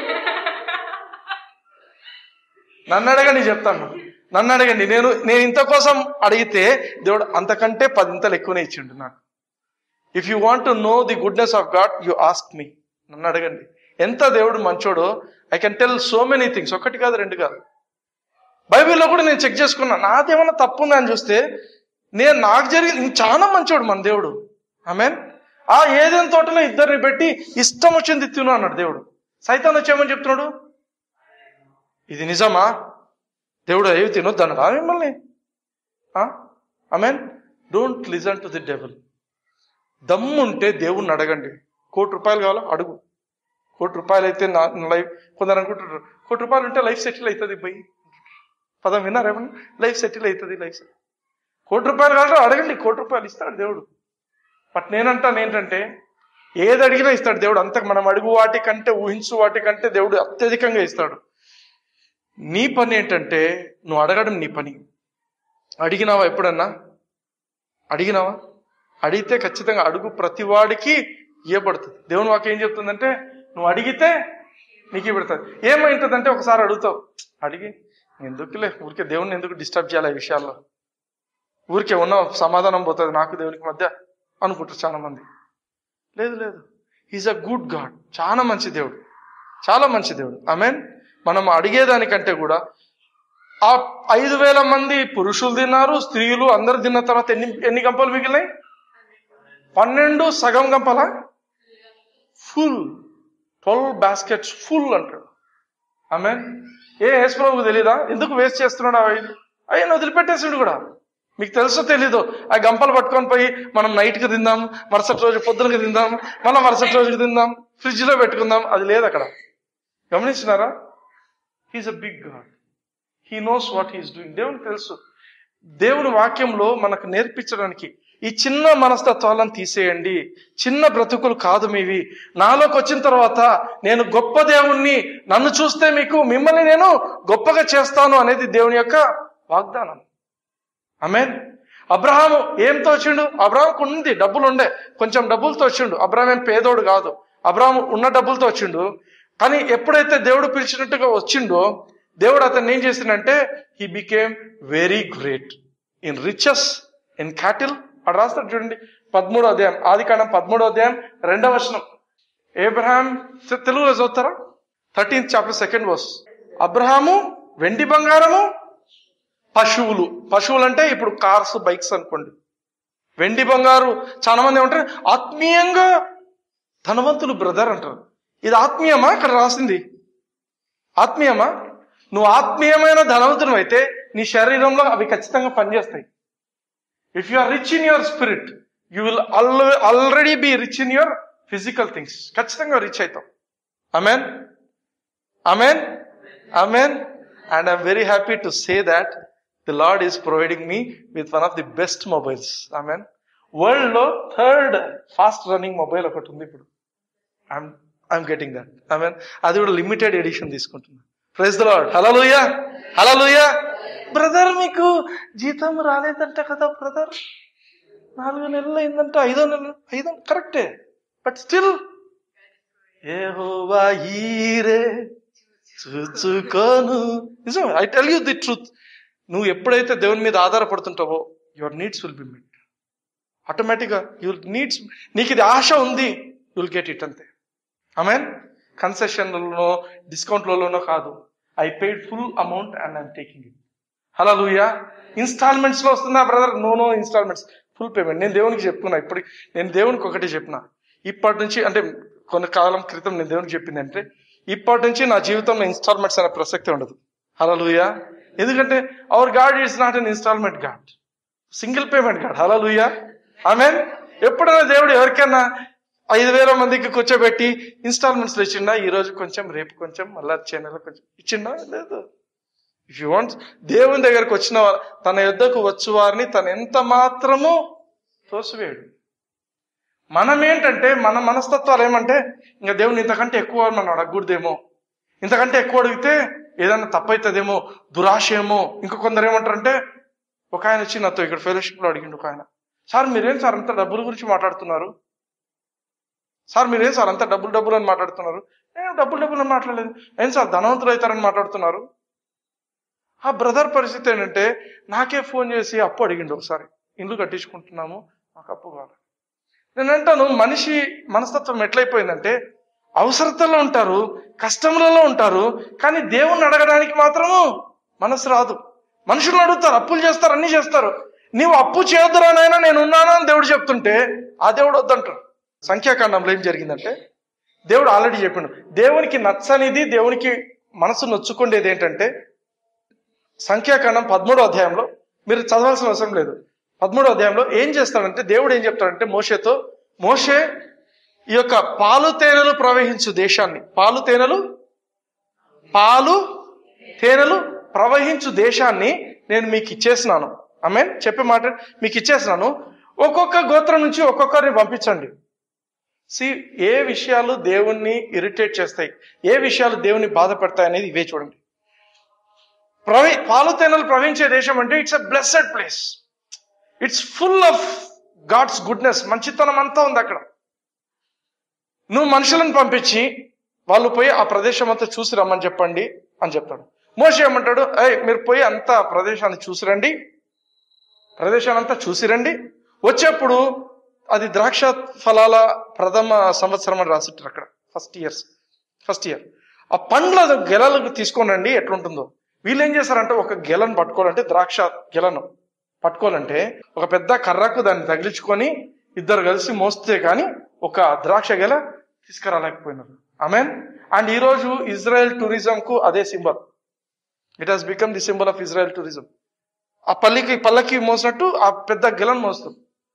నన్ను అడగండి చెప్తాను నన్ను అడగండి నేను నేను ఇంత కోసం అడిగితే దేవుడు అంతకంటే పదింతలు ఎక్కువనే ఇచ్చిండు నాకు if you want to know the goodness of God you ask me నన్ను అడగండి ఎంత దేవుడు మంచోడో I can tell so many things ఒకటి కాదు రెండు కాదు బైబిల్లో కూడా నేను చెక్ చేసుకున్నా నాదేమన్నా తప్పు ఉందా అని చూస్తే నేను నాకు జరిగింది చాలా మంచోడు మన దేవుడు ఆమెన్ ఆ ఏదైనా తోటలో ఇద్దరిని పెట్టి ఇష్టం వచ్చింది తిను అన్నాడు దేవుడు సైతాన్ వచ్చేమని చెప్తున్నాడు ఇది నిజమా దేవుడు ఏవి తినొద్దు అన్నాడా మిమ్మల్ని amen don't listen to the devil దమ్ముంటే దేవుణ్ణి అడగండి కోటి రూపాయలు కావాలా అడుగు కోటి రూపాయలు అయితే నా లైఫ్ కొందరు అనుకుంటారు కోటి రూపాయలు ఉంటే లైఫ్ సెటిల్ అవుతుంది పోయి పదం విన్నారా ఏమన్నా లైఫ్ సెటిల్ అవుతుంది లైఫ్ సెటిల్ కోటి రూపాయలు కావాలంటే అడగండి కోటి రూపాయలు ఇస్తాడు దేవుడు బట్ నేనంటాను ఏంటంటే ఏది అడిగినా ఇస్తాడు దేవుడు అంత మనం అడుగు వాటికంటే ఊహించు వాటికంటే దేవుడు అత్యధికంగా ఇస్తాడు నీ పని ఏంటంటే నువ్వు అడగడం నీ పని అడిగినావా ఎప్పుడన్నా అడిగినావా అడిగితే ఖచ్చితంగా అడుగు ప్రతి వాడికి ఇవ్వబడుతుంది దేవుని వాక్యం ఏం చెప్తుందంటే నువ్వు అడిగితే నీకు ఇవ్వబడుతుంది ఏమైంటుందంటే ఒకసారి అడుగుతావు అడిగి ఎందుకులే ఊరికే దేవుని ఎందుకు డిస్టర్బ్ చేయాలి ఈ విషయాల్లో ఊరికే ఉన్న సమాధానం పోతుంది నాకు దేవునికి మధ్య అనుకుంటారు చాలా మంది లేదు లేదు ఈజ్ అ గుడ్ గాడ్ చాలా మంచి దేవుడు చాలా మంచి దేవుడు మీన్ మనం అడిగేదానికంటే కూడా ఆ ఐదు వేల మంది పురుషులు తిన్నారు స్త్రీలు అందరు తిన్న తర్వాత ఎన్ని ఎన్ని గంపలు మిగిలినాయి పన్నెండు సగం గంపలా ఫుల్ ట్వెల్వ్ బాస్కెట్స్ ఫుల్ అంటాడు ఆమె ఏ యేసుప్రభుకు తెలీదా ఎందుకు వేస్ట్ చేస్తున్నాడు ఆ ఐదు ఆయన వదిలిపెట్టేసిండు కూడా మీకు తెలుసో తెలీదు ఆ గంపలు పట్టుకొని పోయి మనం నైట్కి తిందాం మరుసటి రోజు పొద్దునకి తిందాం మళ్ళీ మరుసటి రోజుకి తిందాం ఫ్రిడ్జ్ లో పెట్టుకుందాం అది లేదు అక్కడ గమనించినారా he's a big God he knows what he's doing దేవునికి తెలుసు దేవుని వాక్యంలో మనకు నేర్పించడానికి ఈ చిన్న మనస్తత్వాలను తీసేయండి చిన్న బ్రతుకులు కాదు మీవి నాలోకి వచ్చిన తర్వాత నేను గొప్ప దేవుణ్ణి నన్ను చూస్తే మీకు మిమ్మల్ని నేను గొప్పగా చేస్తాను అనేది దేవుని యొక్క వాగ్దానం ఆమెన్ అబ్రహాం ఏం తోచిండు అబ్రహాంకు ఉంది డబ్బులు ఉండే కొంచెం డబ్బులతో వచ్చిండు అబ్రహాం ఏం పేదోడు కాదు అబ్రహాం ఉన్న డబ్బులతో వచ్చిండు కానీ ఎప్పుడైతే దేవుడు పిలిచినట్టుగా వచ్చిండో దేవుడు అతన్ని ఏం చేసిండంటే he became very great in riches in cattle అక్కడ రాస్తాడు చూడండి పదమూడో అధ్యాయం ఆది కాండం పదమూడో అధ్యాయం రెండవ వచనం ఏబ్రహాం తె- తెలుగులో చదువుతారా థర్టీన్త్ చాప్టర్ సెకండ్ వర్స్ అబ్రహాము వెండి బంగారము పశువులు పశువులు అంటే ఇప్పుడు కార్స్ బైక్స్ అనుకోండి వెండి బంగారు చాలా మంది ఏమంటారు ఆత్మీయంగా ధనవంతులు బ్రదర్ అంటారు ఇది ఆత్మీయమా ఇక్కడ రాసింది ఆత్మీయమా నువ్వు ఆత్మీయమైన ధనవంతుడు అయితే నీ శరీరంలో అవి ఖచ్చితంగా పనిచేస్తాయి if you are rich in your spirit you will already be rich in your physical things ఖచ్చితంగా రిచ్ అవుతాం amen amen amen and I'm very happy to say that the Lord is providing me with one of the best mobiles amen world లో third fast running mobile ఒకటి ఉంది ఇప్పుడు I'm I'm getting that I mean అది కూడా limited edition తీసుకుంటున్నా praise the Lord hallelujah hallelujah brother మీకు జీతం రాలేదంట కదా బ్రదర్ నాలుగు నెలలు అయిందంట ఐదో నెలలు ఐదో కరెక్టే బట్ స్టిల్ ఏహోవా ఈరే చూచుకోను నిజం I tell you the truth నువ్వు ఎప్పుడైతే దేవుని మీద ఆధారపడుతుంటావో your needs will be met ఆటోమేటిక్గా యూ నీడ్స్ నీకు ఇది ఆశ ఉంది యుల్ గెట్ ఇట్ అంతే మీన్ కన్సెషన్లలో డిస్కౌంట్లలోనో కాదు I paid full amount and I'm taking it hallelujah installments లో వస్తుందా brother no no installments full payment నేను దేవునికి చెప్పుకున్నా ఇప్పుడు నేను దేవునికి ఒకటి చెప్పిన ఇప్పటి నుంచి అంటే కొన్ని కాలం క్రితం నేను దేవునికి చెప్పింది అంటే ఇప్పటి నుంచి నా జీవితంలో ఇన్స్టాల్మెంట్స్ అనే ప్రసక్తి ఉండదు హలో లూయా ఎందుకంటే our God is not an installment God single payment God hallelujah ఆమె ఎప్పుడైనా దేవుడు ఎవరికైనా ఐదు వేల మందికి కూర్చోబెట్టి ఇన్స్టాల్మెంట్స్ ఇచ్చిండా ఈ రోజు కొంచెం రేపు కొంచెం మళ్ళా వచ్చే నెల కొంచెం ఇచ్చిండా లేదు ఇఫ్ యూ వాంట్ దేవుని దగ్గరకు వచ్చిన వా- తన యుద్ధకు వచ్చు వారిని తను ఎంత మాత్రము తోసివేయడు మనం ఏంటంటే మన మనస్తత్వాలు ఏమంటే ఇంకా దేవుని ఇంతకంటే ఎక్కువ మనం అడగకూడదేమో ఇంతకంటే ఎక్కువ అడిగితే ఏదైనా తప్పైతుందేమో దురాశ ఏమో ఇంకా కొందరు ఏమంటారంటే ఒక ఆయన వచ్చి నాతో ఇక్కడ ఫెలోషిప్ లో అడిగిండు ఒక ఆయన సార్ మీరేం సార్ అంత డబ్బుల గురించి మాట్లాడుతున్నారు సార్ మీరేం సార్ అంత డబ్బులు డబ్బులు అని మాట్లాడుతున్నారు నేను డబ్బులు డబ్బులు అని మాట్లాడలేదు ఏం సార్ ధనవంతులు అవుతారని మాట్లాడుతున్నారు ఆ బ్రదర్ పరిస్థితి ఏంటంటే నాకే ఫోన్ చేసి అప్పు అడిగిండు ఒకసారి ఇల్లు కట్టించుకుంటున్నాము మాకు అప్పు కావాలి నేను అంటాను మనిషి మనస్తత్వం ఎట్లయిపోయిందంటే అవసరతలో ఉంటారు కష్టములలో ఉంటారు కానీ దేవుణ్ణి అడగడానికి మాత్రము మనసు రాదు మనుషులు అడుగుతారు అప్పులు చేస్తారు అన్ని చేస్తారు నీవు అప్పు చేయొద్దురా నాయనా నేను ఉన్నాను అని దేవుడు చెప్తుంటే ఆ దేవుడు వద్దంటారు సంఖ్యాకాండంలో ఏం జరిగిందంటే దేవుడు ఆల్రెడీ చెప్పిండు దేవునికి నచ్చనిది దేవునికి మనసు నొచ్చుకుండేది ఏంటంటే సంఖ్యాకాండం పదమూడో అధ్యాయంలో మీరు చదవాల్సిన అవసరం లేదు పదమూడో అధ్యాయంలో ఏం చేస్తాడంటే దేవుడు ఏం చెప్తాడంటే మోషేతో మోషే ఈ యొక్క పాలు తేనెలు ప్రవహించు దేశాన్ని పాలు తేనెలు పాలు తేనెలు ప్రవహించు దేశాన్ని నేను మీకు ఇచ్చేసినాను ఆమె చెప్పే మాట మీకు ఇచ్చేసినాను ఒక్కొక్క గోత్రం నుంచి ఒక్కొక్కరిని పంపించండి సి ఏ విషయాలు దేవుణ్ణి ఇరిటేట్ చేస్తాయి ఏ విషయాలు దేవుని బాధ పెడతాయి అనేది ఇవే చూడండి ప్రవి పాలు తేనెలు ప్రవహించే దేశం అంటే it's a blessed place it's full of God's goodness మంచితనం అంతా ఉంది అక్కడ నువ్వు మనుషులను పంపించి వాళ్ళు పోయి ఆ ప్రదేశం అంతా చూసి రమ్మని చెప్పండి అని చెప్తాడు మోషే ఏమంటాడు అయ్ మీరు పోయి అంతా ప్రదేశాన్ని చూసిరండి ప్రదేశాన్ని అంతా చూసిరండి వచ్చేప్పుడు అది ద్రాక్ష ఫలాల ప్రథమ సంవత్సరం అని రాసిట్టారు అక్కడ ఫస్ట్ ఇయర్స్ ఫస్ట్ ఇయర్ ఆ పండ్ల గెలలకు తీసుకొని రండి ఎట్లుంటుందో వీళ్ళు ఏం చేస్తారంటే ఒక గెలను పట్టుకోవాలంటే ద్రాక్ష గెలను పట్టుకోవాలంటే ఒక పెద్ద కర్రకు దాన్ని తగిలించుకొని ఇద్దరు కలిసి మోస్తే కానీ ఒక ద్రాక్ష గెల తీసుకురాలేకపోయినారు ఆమెన్ అండ్ ఈ రోజు ఇజ్రాయెల్ టూరిజం కు అదే symbol it has become the symbol of Israel tourism ఆ పల్లికి పల్లకి మోసినట్టు ఆ పెద్ద గెలను మోస్తాం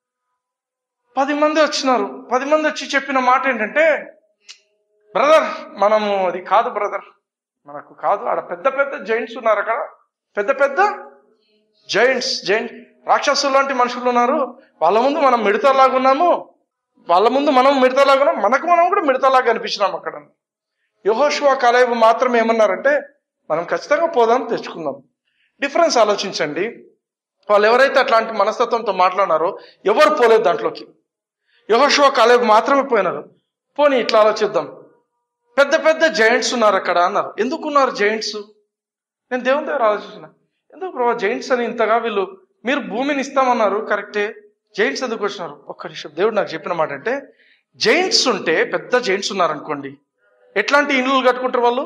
పది మంది వచ్చినారు పది మంది వచ్చి చెప్పిన మాట ఏంటంటే బ్రదర్ మనము అది కాదు బ్రదర్ మనకు కాదు ఆడ పెద్ద పెద్ద జైంట్స్ ఉన్నారు అక్కడ పెద్ద పెద్ద జైంట్స్ జైంట్ రాక్షసులు లాంటి మనుషులు ఉన్నారు వాళ్ళ ముందు మనం మిడతలాగా ఉన్నాము వాళ్ళ ముందు మనం మిడతలాగా ఉన్నాం మనకు మనం కూడా మిడతలాగా అనిపించినాం అక్కడ యహోషువా కాలేబు మాత్రం ఏమన్నారంటే మనం ఖచ్చితంగా పోదాం తెచ్చుకుందాం డిఫరెన్స్ ఆలోచించండి వాళ్ళు ఎవరైతే అట్లాంటి మనస్తత్వంతో మాట్లాడినారో ఎవరు పోలేదు దాంట్లోకి యహోషువా కాలేబు మాత్రమే పోయినారు పోనీ ఇట్లా ఆలోచిద్దాం పెద్ద పెద్ద జైంట్స్ ఉన్నారు అక్కడ అన్నారు ఎందుకు ఉన్నారు జైంట్స్ నేను దేవుని దగ్గర ఆలోచించిన ఎందుకు ప్రభా జైంట్స్ అని ఇంతగా వీళ్ళు మీరు భూమిని ఇస్తామన్నారు కరెక్టే జైంట్స్ ఎందుకు వచ్చినారు ఒక్క నిమిషం దేవుడు నాకు చెప్పిన మాట అంటే జైంట్స్ ఉంటే పెద్ద జైంట్స్ ఉన్నారనుకోండి ఎట్లాంటి ఇండ్లు కట్టుకుంటారు వాళ్ళు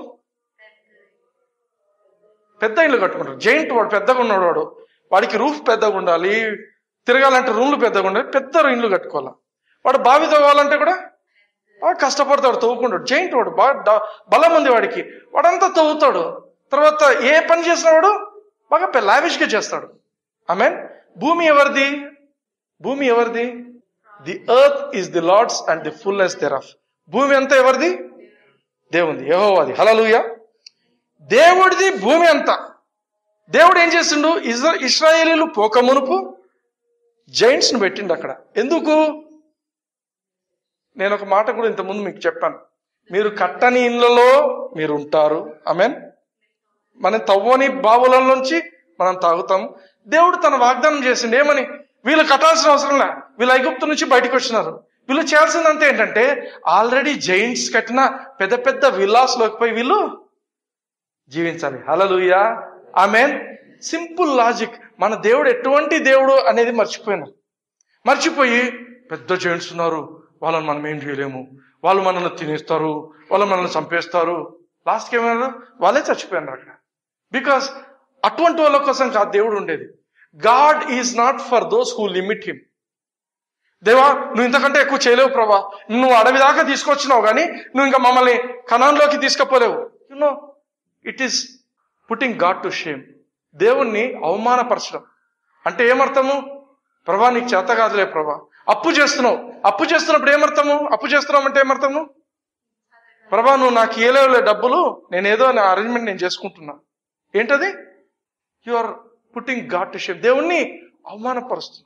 పెద్ద ఇల్లు కట్టుకుంటారు జైంట్ వాడు పెద్దగా ఉన్నాడు వాడు వాడికి రూఫ్ పెద్దగా ఉండాలి తిరగాలంటే రూమ్లు పెద్దగా ఉండాలి పెద్ద ఇండ్లు కట్టుకోవాలి వాడు బావి తవ్వాలంటే కూడా బాగా కష్టపడతాడు తవ్వుకుంటాడు జైంట్ వాడు బాగా డ- బలం ఉంది వాడికి వాడంతా తవ్వుతాడు తర్వాత ఏ పని చేసిన వాడు బాగా లావిష్గా చేస్తాడు ఆమెన్ భూమి ఎవరిది భూమి ఎవరిది the earth is the Lord's and the fullness thereof భూమి అంతా ఎవరిది దేవుంది యెహోవాది హలలుయ దేవుడిది భూమి అంతా దేవుడు ఏం చేసిండు ఇజ్రా ఇస్రాయేలీలు పోక మునుపు జైంట్స్ ను పెట్టిండు అక్కడ ఎందుకు నేను ఒక మాట కూడా ఇంతకుముందు మీకు చెప్పాను మీరు కట్టని ఇళ్లలో మీరు ఉంటారు ఆమెన్ మనం తవ్వని బావులలోంచి మనం తాగుతాం దేవుడు తన వాగ్దానం చేసిండు ఏమని వీళ్ళు కట్టాల్సిన అవసరం లే వీళ్ళు ఐగుప్తు నుంచి బయటకు వచ్చినారు వీళ్ళు చేయాల్సిందంతా ఏంటంటే ఆల్రెడీ జైంట్స్ కట్టిన పెద్ద పెద్ద విల్లాస్ లోకి పోయి వీళ్ళు జీవించాలి హలలుయా ఆమెన్ సింపుల్ లాజిక్ మన దేవుడు ఎటువంటి దేవుడు అనేది మర్చిపోయినారు మర్చిపోయి పెద్ద జైంట్స్ ఉన్నారు వాళ్ళని మనం ఏం చేయలేము వాళ్ళు మనల్ని తినేస్తారు వాళ్ళు మనల్ని చంపేస్తారు లాస్ట్కి ఏమైనా వాళ్ళే చచ్చిపోయినారు అక్కడ బికాస్ అటువంటి వాళ్ళ కోసం కాదు దేవుడు ఉండేది God is not for those who limit him దేవా నువ్వు ఇంతకంటే ఎక్కువ చేయలేవు ప్రభా నువ్వు అడవి దాకా తీసుకొచ్చినావు కానీ నువ్వు ఇంకా మమ్మల్ని కణంలోకి తీసుకుపోలేవు you know it is putting God to shame దేవుణ్ణి అవమానపరచడం అంటే ఏమర్థము ప్రభా నీకు చేత కాదులే ప్రభా అప్పు చేస్తున్నావు అప్పు చేస్తున్నప్పుడు ఏమర్థము అప్పు చేస్తున్నావు అంటే ఏమర్థము ప్రభా నువ్వు నాకు ఇయ్యలేవులే డబ్బులు నేను ఏదో నా అరేంజ్మెంట్ నేను చేసుకుంటున్నా ఏంటది you are putting God to shame దేవుణ్ణి అవమానపరుస్తున్నావు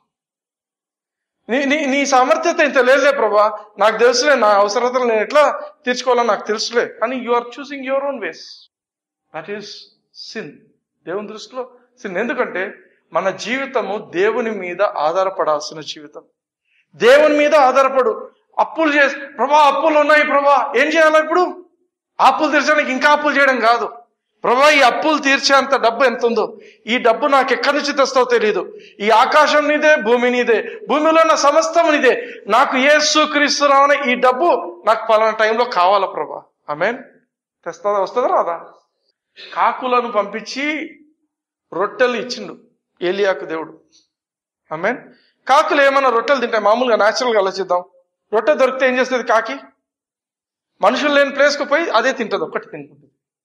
నీ నీ నీ సామర్థ్యత ఇంత లేదులే ప్రభా నాకు తెలుసులే నా అవసరతలు నేను ఎట్లా తీర్చుకోవాలో నాకు తెలుసులే అని you are choosing your own ways that is sin దేవుని దృష్టిలో సిన్ ఎందుకంటే మన జీవితము దేవుని మీద ఆధారపడాల్సిన జీవితం దేవుని మీద ఆధారపడు అప్పులు చేసి ప్రభా అప్పులు ఉన్నాయి ప్రభా ఏం చేయాలి ఇప్పుడు అప్పులు తీర్చడానికి ఇంకా అప్పులు చేయడం కాదు ప్రభా ఈ అప్పులు తీర్చేంత డబ్బు ఎంత ఉందో ఈ డబ్బు నాకు ఎక్కడి నుంచి తెస్తావో తెలియదు ఈ ఆకాశం నీదే భూమి నీదే భూమిలో ఉన్న సమస్తం నీదే నాకు ఏ స్వీకరిస్తున్నామని ఈ డబ్బు నాకు పలానా టైంలో కావాలా ప్రభా ఆమెన్ తెస్తుందా వస్తుందా రాదా కాకులను పంపించి రొట్టెలు ఇచ్చిండు ఏలియాకు దేవుడు ఆమెన్ కాకులు ఏమన్నా రొట్టెలు తింటాయి మామూలుగా న్యాచురల్గా ఆలోచిద్దాం రొట్టె దొరికితే ఏం చేస్తుంది కాకి మనుషులు లేని ప్లేస్కి పోయి అదే తింటుంది ఒక్కటి తింటుంది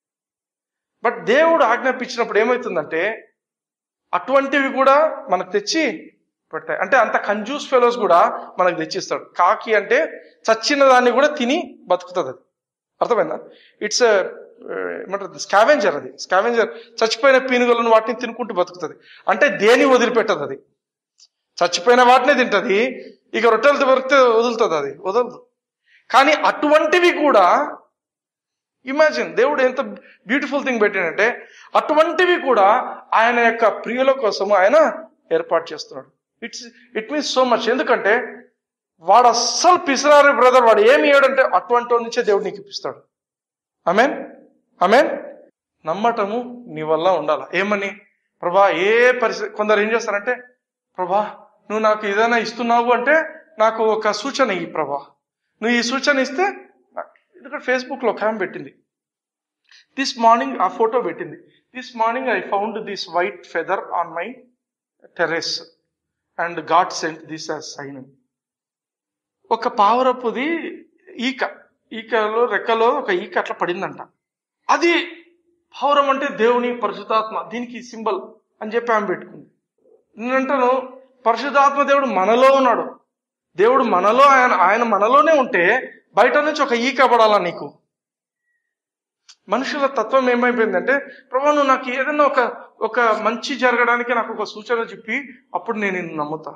బట్ దేవుడు ఆజ్ఞాపించినప్పుడు ఏమవుతుందంటే అటువంటివి కూడా మనకు తెచ్చి పెట్టాయి అంటే అంత కంజూస్ ఫెలోస్ కూడా మనకు తెచ్చిస్తాడు కాకి అంటే చచ్చిన దాన్ని కూడా తిని బతుకుతుంది అది అర్థమైందా ఇట్స్ ఏమంటారు స్కావెంజర్ అది స్కావెంజర్ చచ్చిపోయిన పీనుగలను వాటిని తినుకుంటూ బతుకుతుంది అంటే దేని వదిలిపెట్టదు అది చచ్చిపోయిన వాటినే తింటది ఇక రొట్టెలు దొరికితే వదులుతుంది అది వదలదు కానీ అటువంటివి కూడా ఇమాజిన్ దేవుడు ఎంత బ్యూటిఫుల్ థింగ్ పెట్టాడంటే అటువంటివి కూడా ఆయన యొక్క ప్రియుల కోసం ఆయన ఏర్పాటు చేస్తున్నాడు it's it means so much ఎందుకంటే వాడు అస్సలు పిసిరారు బ్రదర్ వాడు ఏమి ఇయ్యాడంటే అటువంటి వాడి నుంచే దేవుడు నీకు ఇప్పిస్తాడు ఆమెన్ ఆమెన్ నమ్మటము నీ వల్ల ఉండాలి ఏమని ప్రభా ఏ పరిస్థితి కొందరు ఏం చేస్తారంటే ప్రభా నువ్వు నాకు ఏదైనా ఇస్తున్నావు అంటే నాకు ఒక సూచన ఇయ్యి ప్రభా నువ్వు ఈ సూచన ఇస్తే నాకు- ఎందుకంటే ఫేస్బుక్లో ఒక ఆమె పెట్టింది దిస్ మార్నింగ్ ఆ ఫోటో పెట్టింది this morning I found this white feather on my terrace and God sent this as sign ఒక పావురపుది ఈక ఈకలో రెక్కలో ఒక ఈక అట్లా పడిందంట అది పావురం అంటే దేవుని పరిశుధాత్మ దీనికి సింబల్ అని చెప్పి ఆమె పెట్టుకుంది నేనంటాను పరిశుధాత్మ దేవుడు మనలో ఉన్నాడు దేవుడు మనలో ఆయన ఆయన మనలోనే ఉంటే బయట నుంచి ఒక ఈక పడాలా నీకు మనుషుల తత్వం ఏమైపోయిందంటే ప్రభా నువ్వు నాకు ఏదైనా ఒక ఒక మంచి జరగడానికి నాకు ఒక సూచన చెప్పి అప్పుడు నేను నిన్ను నమ్ముతా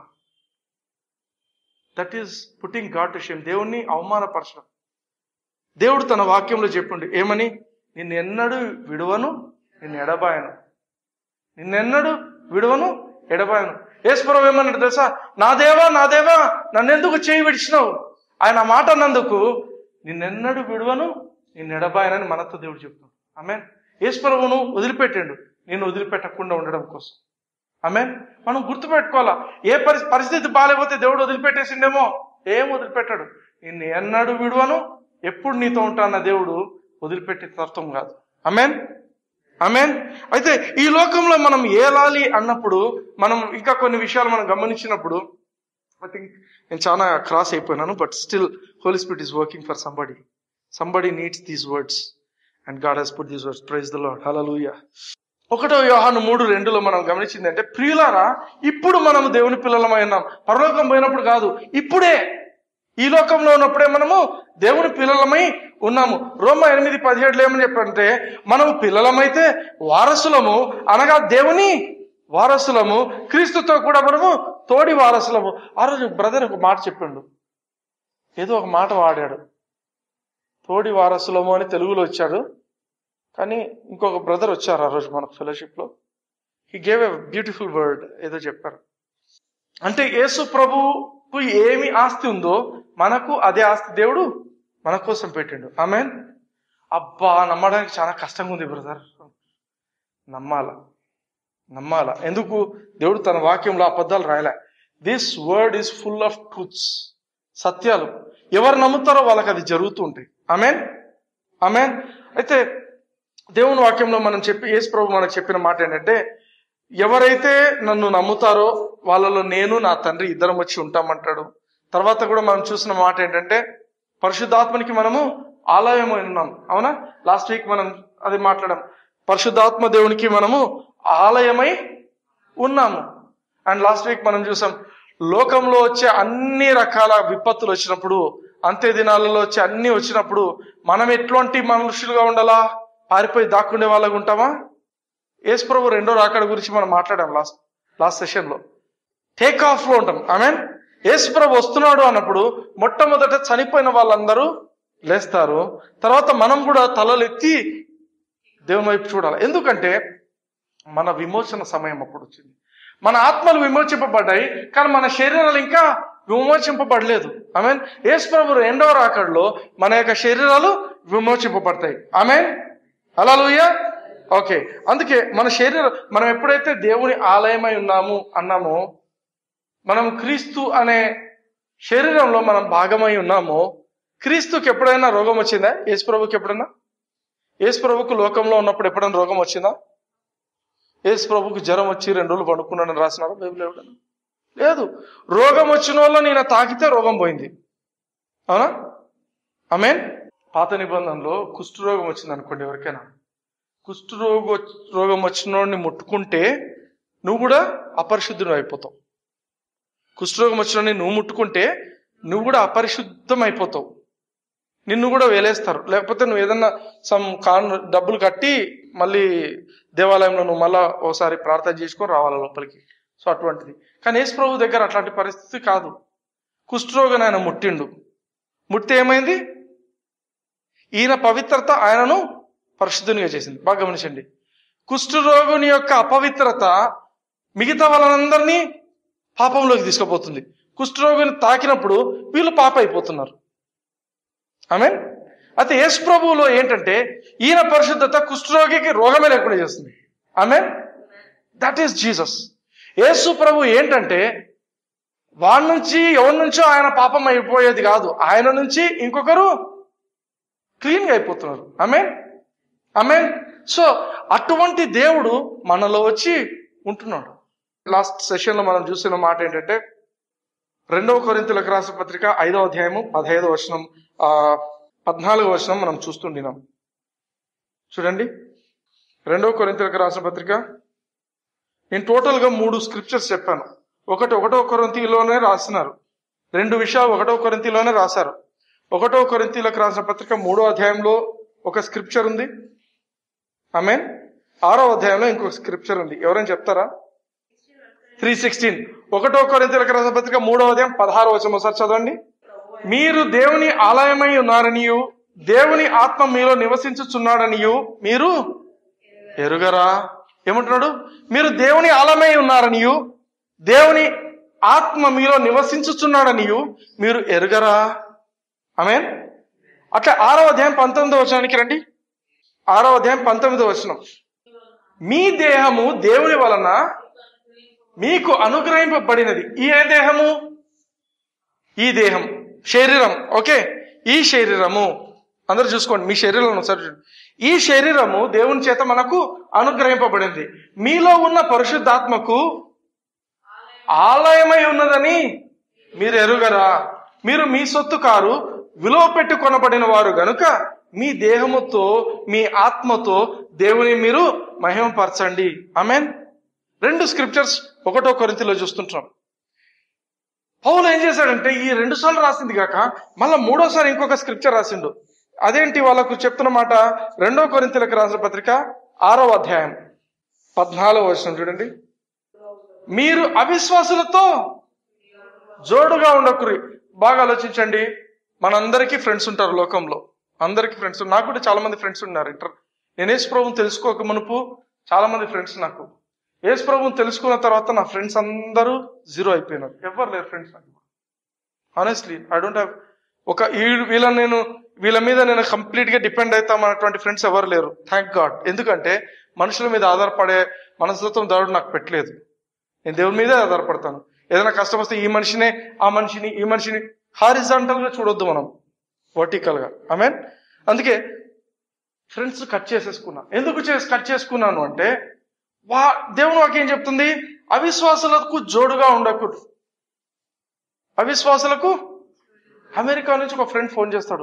that is putting God to shame దేవుణ్ణి అవమానపరచడం దేవుడు తన వాక్యంలో చెప్పిండు ఏమని నిన్నెన్నడు విడువను నిన్ను ఎడబాయను నిన్నెన్నడు విడువను ఎడబాయను ఏసుప్రభు ఏమన్నాడు తెలుసా నా దేవా నా దేవా నన్నెందుకు చేయి విడిచినావు ఆయన ఆ మాట అన్నందుకు నిన్నెన్నడు విడువను నిన్ను ఎడబాయనని మనతో దేవుడు చెప్తున్నాడు ఆమె ఏసుప్రభును వదిలిపెట్టాడు నేను వదిలిపెట్టకుండా ఉండడం కోసం ఆమె మనం గుర్తుపెట్టుకోవాలా ఏ పరి పరిస్థితి బాగాలేకపోతే దేవుడు వదిలిపెట్టేసిండేమో ఏం వదిలిపెట్టాడు నిన్ను ఎన్నడు విడువను ఎప్పుడు నీతో ఉంటాన్న దేవుడు వదిలిపెట్టే తత్వం కాదు అమెన్ అమెన్ అయితే ఈ లోకంలో మనం ఏలాలి అన్నప్పుడు మనం ఇంకా కొన్ని విషయాలు మనం గమనించినప్పుడు ఐ థింక్ నేను చాలా క్రాస్ అయిపోయినాను but still Holy Spirit is working for somebody somebody needs these words and God he's put these words praise the Lord hallelujah ఒకటో యోహాను మూడు రెండులో మనం గమనించింది అంటే ప్రియులారా ఇప్పుడు మనం దేవుని పిల్లలమై ఉన్నాం పరలోకం పోయినప్పుడు కాదు ఇప్పుడే ఈ లోకంలో ఉన్నప్పుడే మనము దేవుని పిల్లలమై ఉన్నాము రోమ ఎనిమిది పదిహేడులో ఏమని చెప్పంటే మనము పిల్లలమైతే వారసులము అనగా దేవుని వారసులము క్రీస్తుతో కూడా మనము తోడి వారసులము ఆ రోజు బ్రదర్ ఒక మాట చెప్పిండు ఏదో ఒక మాట వాడాడు తోడి వారసులము అని తెలుగులో వచ్చాడు కానీ ఇంకొక బ్రదర్ వచ్చారు ఆ రోజు మన ఫెలోషిప్ లో he gave a beautiful word ఏదో చెప్పారు అంటే యేసు ప్రభుకు ఏమి ఆస్తి ఉందో మనకు అదే ఆస్తి దేవుడు మన కోసం పెట్టిండు ఆమె అబ్బా నమ్మడానికి చాలా కష్టంగా ఉంది బ్రదర్ నమ్మాల నమ్మాల ఎందుకు దేవుడు తన వాక్యంలో అబద్ధాలు రాయలే this word is full of truths సత్యాలు ఎవరు నమ్ముతారో వాళ్ళకి అది జరుగుతూ ఉంటాయి ఆమెన్ ఆమెన్ అయితే దేవుని వాక్యంలో మనం చెప్పి యేసు ప్రభు మనకు చెప్పిన మాట ఏంటంటే ఎవరైతే నన్ను నమ్ముతారో వాళ్ళలో నేను నా తండ్రి ఇద్దరం వచ్చి ఉంటామంటాడు తర్వాత కూడా మనం చూసిన మాట ఏంటంటే పరిశుద్ధాత్మనికి మనము ఆలయమై ఉన్నాం అవునా లాస్ట్ వీక్ మనం అది మాట్లాడాం పరిశుద్ధాత్మ దేవునికి మనము ఆలయమై ఉన్నాము అండ్ లాస్ట్ వీక్ మనం చూసాం లోకంలో వచ్చే అన్ని రకాల విపత్తులు వచ్చినప్పుడు అంత్య దినాలలో వచ్చే అన్ని వచ్చినప్పుడు మనం ఎట్లాంటి మనుషులుగా ఉండాలా పారిపోయి దాక్కుండే వాళ్ళగా ఉంటామా యేసు ప్రభు రెండో రాకడ గురించి మనం మాట్లాడాం లాస్ట్ లాస్ట్ సెషన్ లో టేక్ ఆఫ్ లో ఉంటాం ఐ మీన్ యేసు ప్రభు వస్తున్నాడు అన్నప్పుడు మొట్టమొదట చనిపోయిన వాళ్ళందరూ లేస్తారు తర్వాత మనం కూడా తలలు ఎత్తి దేవుని వైపు చూడాలి ఎందుకంటే మన విమోచన సమయం అప్పుడు వచ్చింది మన ఆత్మలు విమోచింపబడ్డాయి కానీ మన శరీరాలు ఇంకా విమోచింపబడలేదు ఐ మీన్ యేసు ప్రభు రెండవ రాకడలో మన యొక్క శరీరాలు విమోచింపబడతాయి ఐ మీన్ అలా ఓకే అందుకే మన శరీరం మనం ఎప్పుడైతే దేవుని ఆలయమై ఉన్నాము అన్నామో మనం క్రీస్తు అనే శరీరంలో మనం భాగమై ఉన్నామో క్రీస్తుకి ఎప్పుడైనా రోగం వచ్చిందా యేసు ప్రభుకి ఎప్పుడైనా యేసు ప్రభుకు లోకంలో ఉన్నప్పుడు ఎప్పుడైనా రోగం వచ్చిందా యేసు ప్రభుకు జ్వరం వచ్చి రెండు రోజులు పడుకున్నాడని రాసినారా బైబిల్ ఎవడన్నా లేదు రోగం వచ్చిన వాళ్ళు నేను తాకితే రోగం పోయింది అవునా ఆమెన్ పాత నిబంధనలో కుష్ఠరోగం వచ్చింది అనుకోండి ఎవరికైనా కుష్ఠరోగ రోగం వచ్చినోడిని ముట్టుకుంటే నువ్వు కూడా అపరిశుద్ధుడు అయిపోతావు కుష్ఠరోగం వచ్చినోడిని నువ్వు ముట్టుకుంటే నువ్వు కూడా అపరిశుద్ధం అయిపోతావు నిన్ను కూడా వేలేస్తారు లేకపోతే నువ్వు ఏదన్నా సమ్ కాన్ డబ్బులు కట్టి మళ్ళీ దేవాలయంలో నువ్వు మళ్ళా ఓసారి ప్రార్థన చేసుకొని రావాలి లోపలికి సో అటువంటిది కానీ యేసు ప్రభు దగ్గర అట్లాంటి పరిస్థితి కాదు కుష్ఠరోగం ఆయన ముట్టిండు ముట్టితే ఏమైంది ఈయన పవిత్రత ఆయనను పరిశుద్ధునిగా చేసింది బాగా గమనించండి కుష్ఠరోగుని యొక్క అపవిత్రత మిగతా వాళ్ళందరినీ పాపంలోకి తీసుకుపోతుంది కుష్ఠరోగిని తాకినప్పుడు వీళ్ళు పాప అయిపోతున్నారు ఆమె అయితే యేసు ప్రభువులో ఏంటంటే ఈయన పరిశుద్ధత కుష్ఠరోగికి రోగమే లేకుండా చేస్తుంది ఆమె దట్ ఈస్ జీసస్ యేసు ప్రభు ఏంటంటే వాడి నుంచి ఎవరి నుంచో ఆయన పాపం అయిపోయేది కాదు ఆయన నుంచి ఇంకొకరు క్లీన్గా అయిపోతున్నారు ఆమె ఆమె సో అటువంటి దేవుడు మనలో వచ్చి ఉంటున్నాడు లాస్ట్ సెషన్ లో మనం చూసిన మాట ఏంటంటే రెండవ కొరింతలకు రాసిన పత్రిక ఐదవ అధ్యాయము పదహైదవ వచనం ఆ పద్నాలుగవ వచనం మనం చూస్తుండినాం చూడండి రెండవ కొరింతలకు రాసిన పత్రిక నేను టోటల్ గా మూడు స్క్రిప్చర్స్ చెప్పాను ఒకటి ఒకటో కొరింతిలోనే రాసినారు రెండు విషయాలు ఒకటో కొరింతిలోనే రాశారు ఒకటో కొరింతీలకు రాసిన పత్రిక మూడో అధ్యాయంలో ఒక స్క్రిప్చర్ ఉంది ఆమె ఆరో అధ్యాయంలో ఇంకొక స్క్రిప్చర్ ఉంది ఎవరైనా చెప్తారా త్రీ సిక్స్టీన్ ఒకటో కొరింతీలకు రాసిన పత్రిక మూడో అధ్యాయం పదహారు వచ్చిన ఒకసారి చదవండి మీరు దేవుని ఆలయమై ఉన్నారనియు దేవుని ఆత్మ మీలో నివసించుచున్నాడనియు మీరు ఎరుగరా ఏమంటున్నాడు మీరు దేవుని ఆలయమై ఉన్నారనియు దేవుని ఆత్మ మీలో నివసించుచున్నాడనియు మీరు ఎరుగరా ఆమె అట్లా ఆరో అధ్యాయం పంతొమ్మిదో వచనానికి రండి ఆరో అధ్యాయం పంతొమ్మిదో వచనం మీ దేహము దేవుని వలన మీకు అనుగ్రహింపబడినది ఈ ఏ దేహము ఈ దేహం శరీరం ఓకే ఈ శరీరము అందరూ చూసుకోండి మీ శరీరం ఒకసారి చూడండి ఈ శరీరము దేవుని చేత మనకు అనుగ్రహింపబడింది మీలో ఉన్న పరిశుద్ధాత్మకు ఆలయమై ఉన్నదని మీరు ఎరుగరా మీరు మీ సొత్తు కారు విలువ పెట్టి కొనబడిన వారు గనుక మీ దేహముతో మీ ఆత్మతో దేవుని మీరు మహిమపరచండి ఆమెన్ రెండు స్క్రిప్చర్స్ ఒకటో కొరింతిలో చూస్తుంటాం పౌలు ఏం చేశాడంటే ఈ రెండు సార్లు రాసింది కాక మళ్ళా మూడోసారి ఇంకొక స్క్రిప్చర్ రాసిండు అదేంటి వాళ్ళకు చెప్తున్న మాట రెండో కొరింతలకు రాసిన పత్రిక ఆరో అధ్యాయం పద్నాలుగో వర్షం చూడండి మీరు అవిశ్వాసులతో జోడుగా ఉండకురి బాగా ఆలోచించండి మనందరికీ ఫ్రెండ్స్ ఉంటారు లోకంలో అందరికీ ఫ్రెండ్స్ నాకు కూడా చాలా మంది ఫ్రెండ్స్ ఉన్నారు ఇంటర్ నేను యేసు ప్రభుని తెలుసుకోక మునుపు చాలా మంది ఫ్రెండ్స్ నాకు యేసు ప్రభుని తెలుసుకున్న తర్వాత నా ఫ్రెండ్స్ అందరూ జీరో అయిపోయినారు ఎవరు లేరు ఫ్రెండ్స్ నాకు ఆనెస్ట్లీ ఐ డోంట్ హ్యావ్ ఒక ఈ- వీళ్ళని నేను వీళ్ళ మీద నేను కంప్లీట్ గా డిపెండ్ అవుతాం అన్నటువంటి ఫ్రెండ్స్ ఎవరు లేరు థ్యాంక్ గాడ్ ఎందుకంటే మనుషుల మీద ఆధారపడే మనస్తత్వం దేవుడు నాకు పెట్టలేదు నేను దేవుని మీదే ఆధారపడతాను ఏదైనా కష్టం వస్తే ఈ మనిషినే ఆ మనిషిని ఈ మనిషిని హారిజాంటల్ గా చూడొద్దు మనం వర్టికల్ గా ఐ అందుకే ఫ్రెండ్స్ కట్ చేసేసుకున్నా ఎందుకు చేసి కట్ చేసుకున్నాను అంటే వా దేవుని వాక్యం చెప్తుంది అవిశ్వాసులకు జోడుగా ఉండకూడదు అవిశ్వాసులకు అమెరికా నుంచి ఒక ఫ్రెండ్ ఫోన్ చేస్తాడు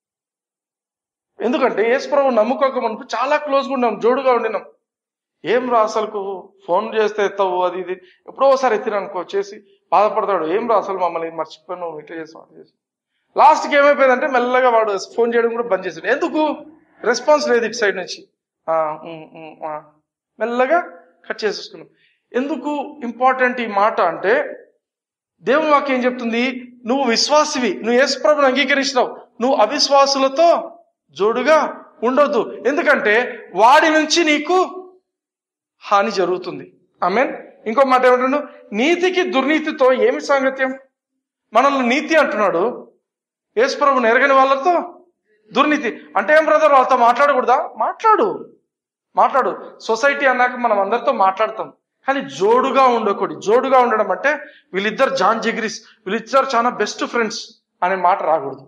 ఎందుకంటే యేసుప్రభు నమ్ముకోక మనకు చాలా క్లోజ్గా ఉన్నాం జోడుగా ఉండినాం ఏం రా అసలుకు ఫోన్ చేస్తే ఎత్తావు అది ఇది ఎప్పుడో ఒకసారి ఎత్తిన అనుకో చేసి బాధపడతాడు ఏం రా అసలు మమ్మల్ని మర్చిపోయాను ఇట్లా చేసాం అట్లా చేసాం లాస్ట్కి ఏమైపోయిందంటే మెల్లగా వాడు ఫోన్ చేయడం కూడా బంద్ చేసాడు ఎందుకు రెస్పాన్స్ లేదు ఇటు సైడ్ నుంచి ఆ, ఉమ్, ఉమ్, ఆ. మెల్లగా కట్ చేసేసుకున్నాం ఎందుకు ఇంపార్టెంట్ ఈ మాట అంటే దేవుని వాక్యం ఏం చెప్తుంది నువ్వు విశ్వాసివి నువ్వు యేసుప్రభుని అంగీకరించినావు నువ్వు అవిశ్వాసులతో జోడుగా ఉండొద్దు ఎందుకంటే వాడి నుంచి నీకు హాని జరుగుతుంది ఆమెన్ ఇంకో మాట ఏమంటాడు నీతికి దుర్నీతితో ఏమి సాంగత్యం మనల్ని నీతి అంటున్నాడు యేసుప్రభుని ఎరగని వాళ్ళతో దుర్నీతి అంటే ఏం బ్రదర్ వాళ్ళతో మాట్లాడకూడదా మాట్లాడు మాట్లాడు సొసైటీ అన్నాక మనం అందరితో మాట్లాడతాం కానీ జోడుగా ఉండకూడదు జోడుగా ఉండడం అంటే వీళ్ళిద్దరు జాన్ జిగ్రిస్ వీళ్ళిద్దరు చాలా బెస్ట్ ఫ్రెండ్స్ అనే మాట రాకూడదు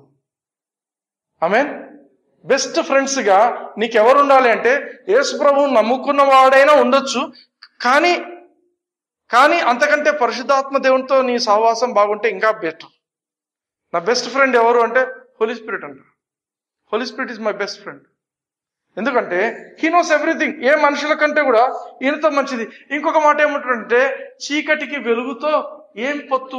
ఆమె బెస్ట్ ఫ్రెండ్స్ గా నీకు ఎవరు ఉండాలి అంటే యేసు ప్రభువు నమ్ముకున్న వాడైనా ఉండొచ్చు కానీ కానీ అంతకంటే పరిశుద్ధాత్మ దేవునితో నీ సహవాసం బాగుంటే ఇంకా బెటర్ నా బెస్ట్ ఫ్రెండ్ ఎవరు అంటే హోలీ స్పిరిట్ అంట Holy Spirit is my best friend ఎందుకంటే హీ నోస్ ఎవ్రీథింగ్ ఏ మనుషుల కంటే కూడా ఈయనతో మంచిది ఇంకొక మాట ఏమంటాడంటే చీకటికి వెలుగుతో ఏం పొత్తు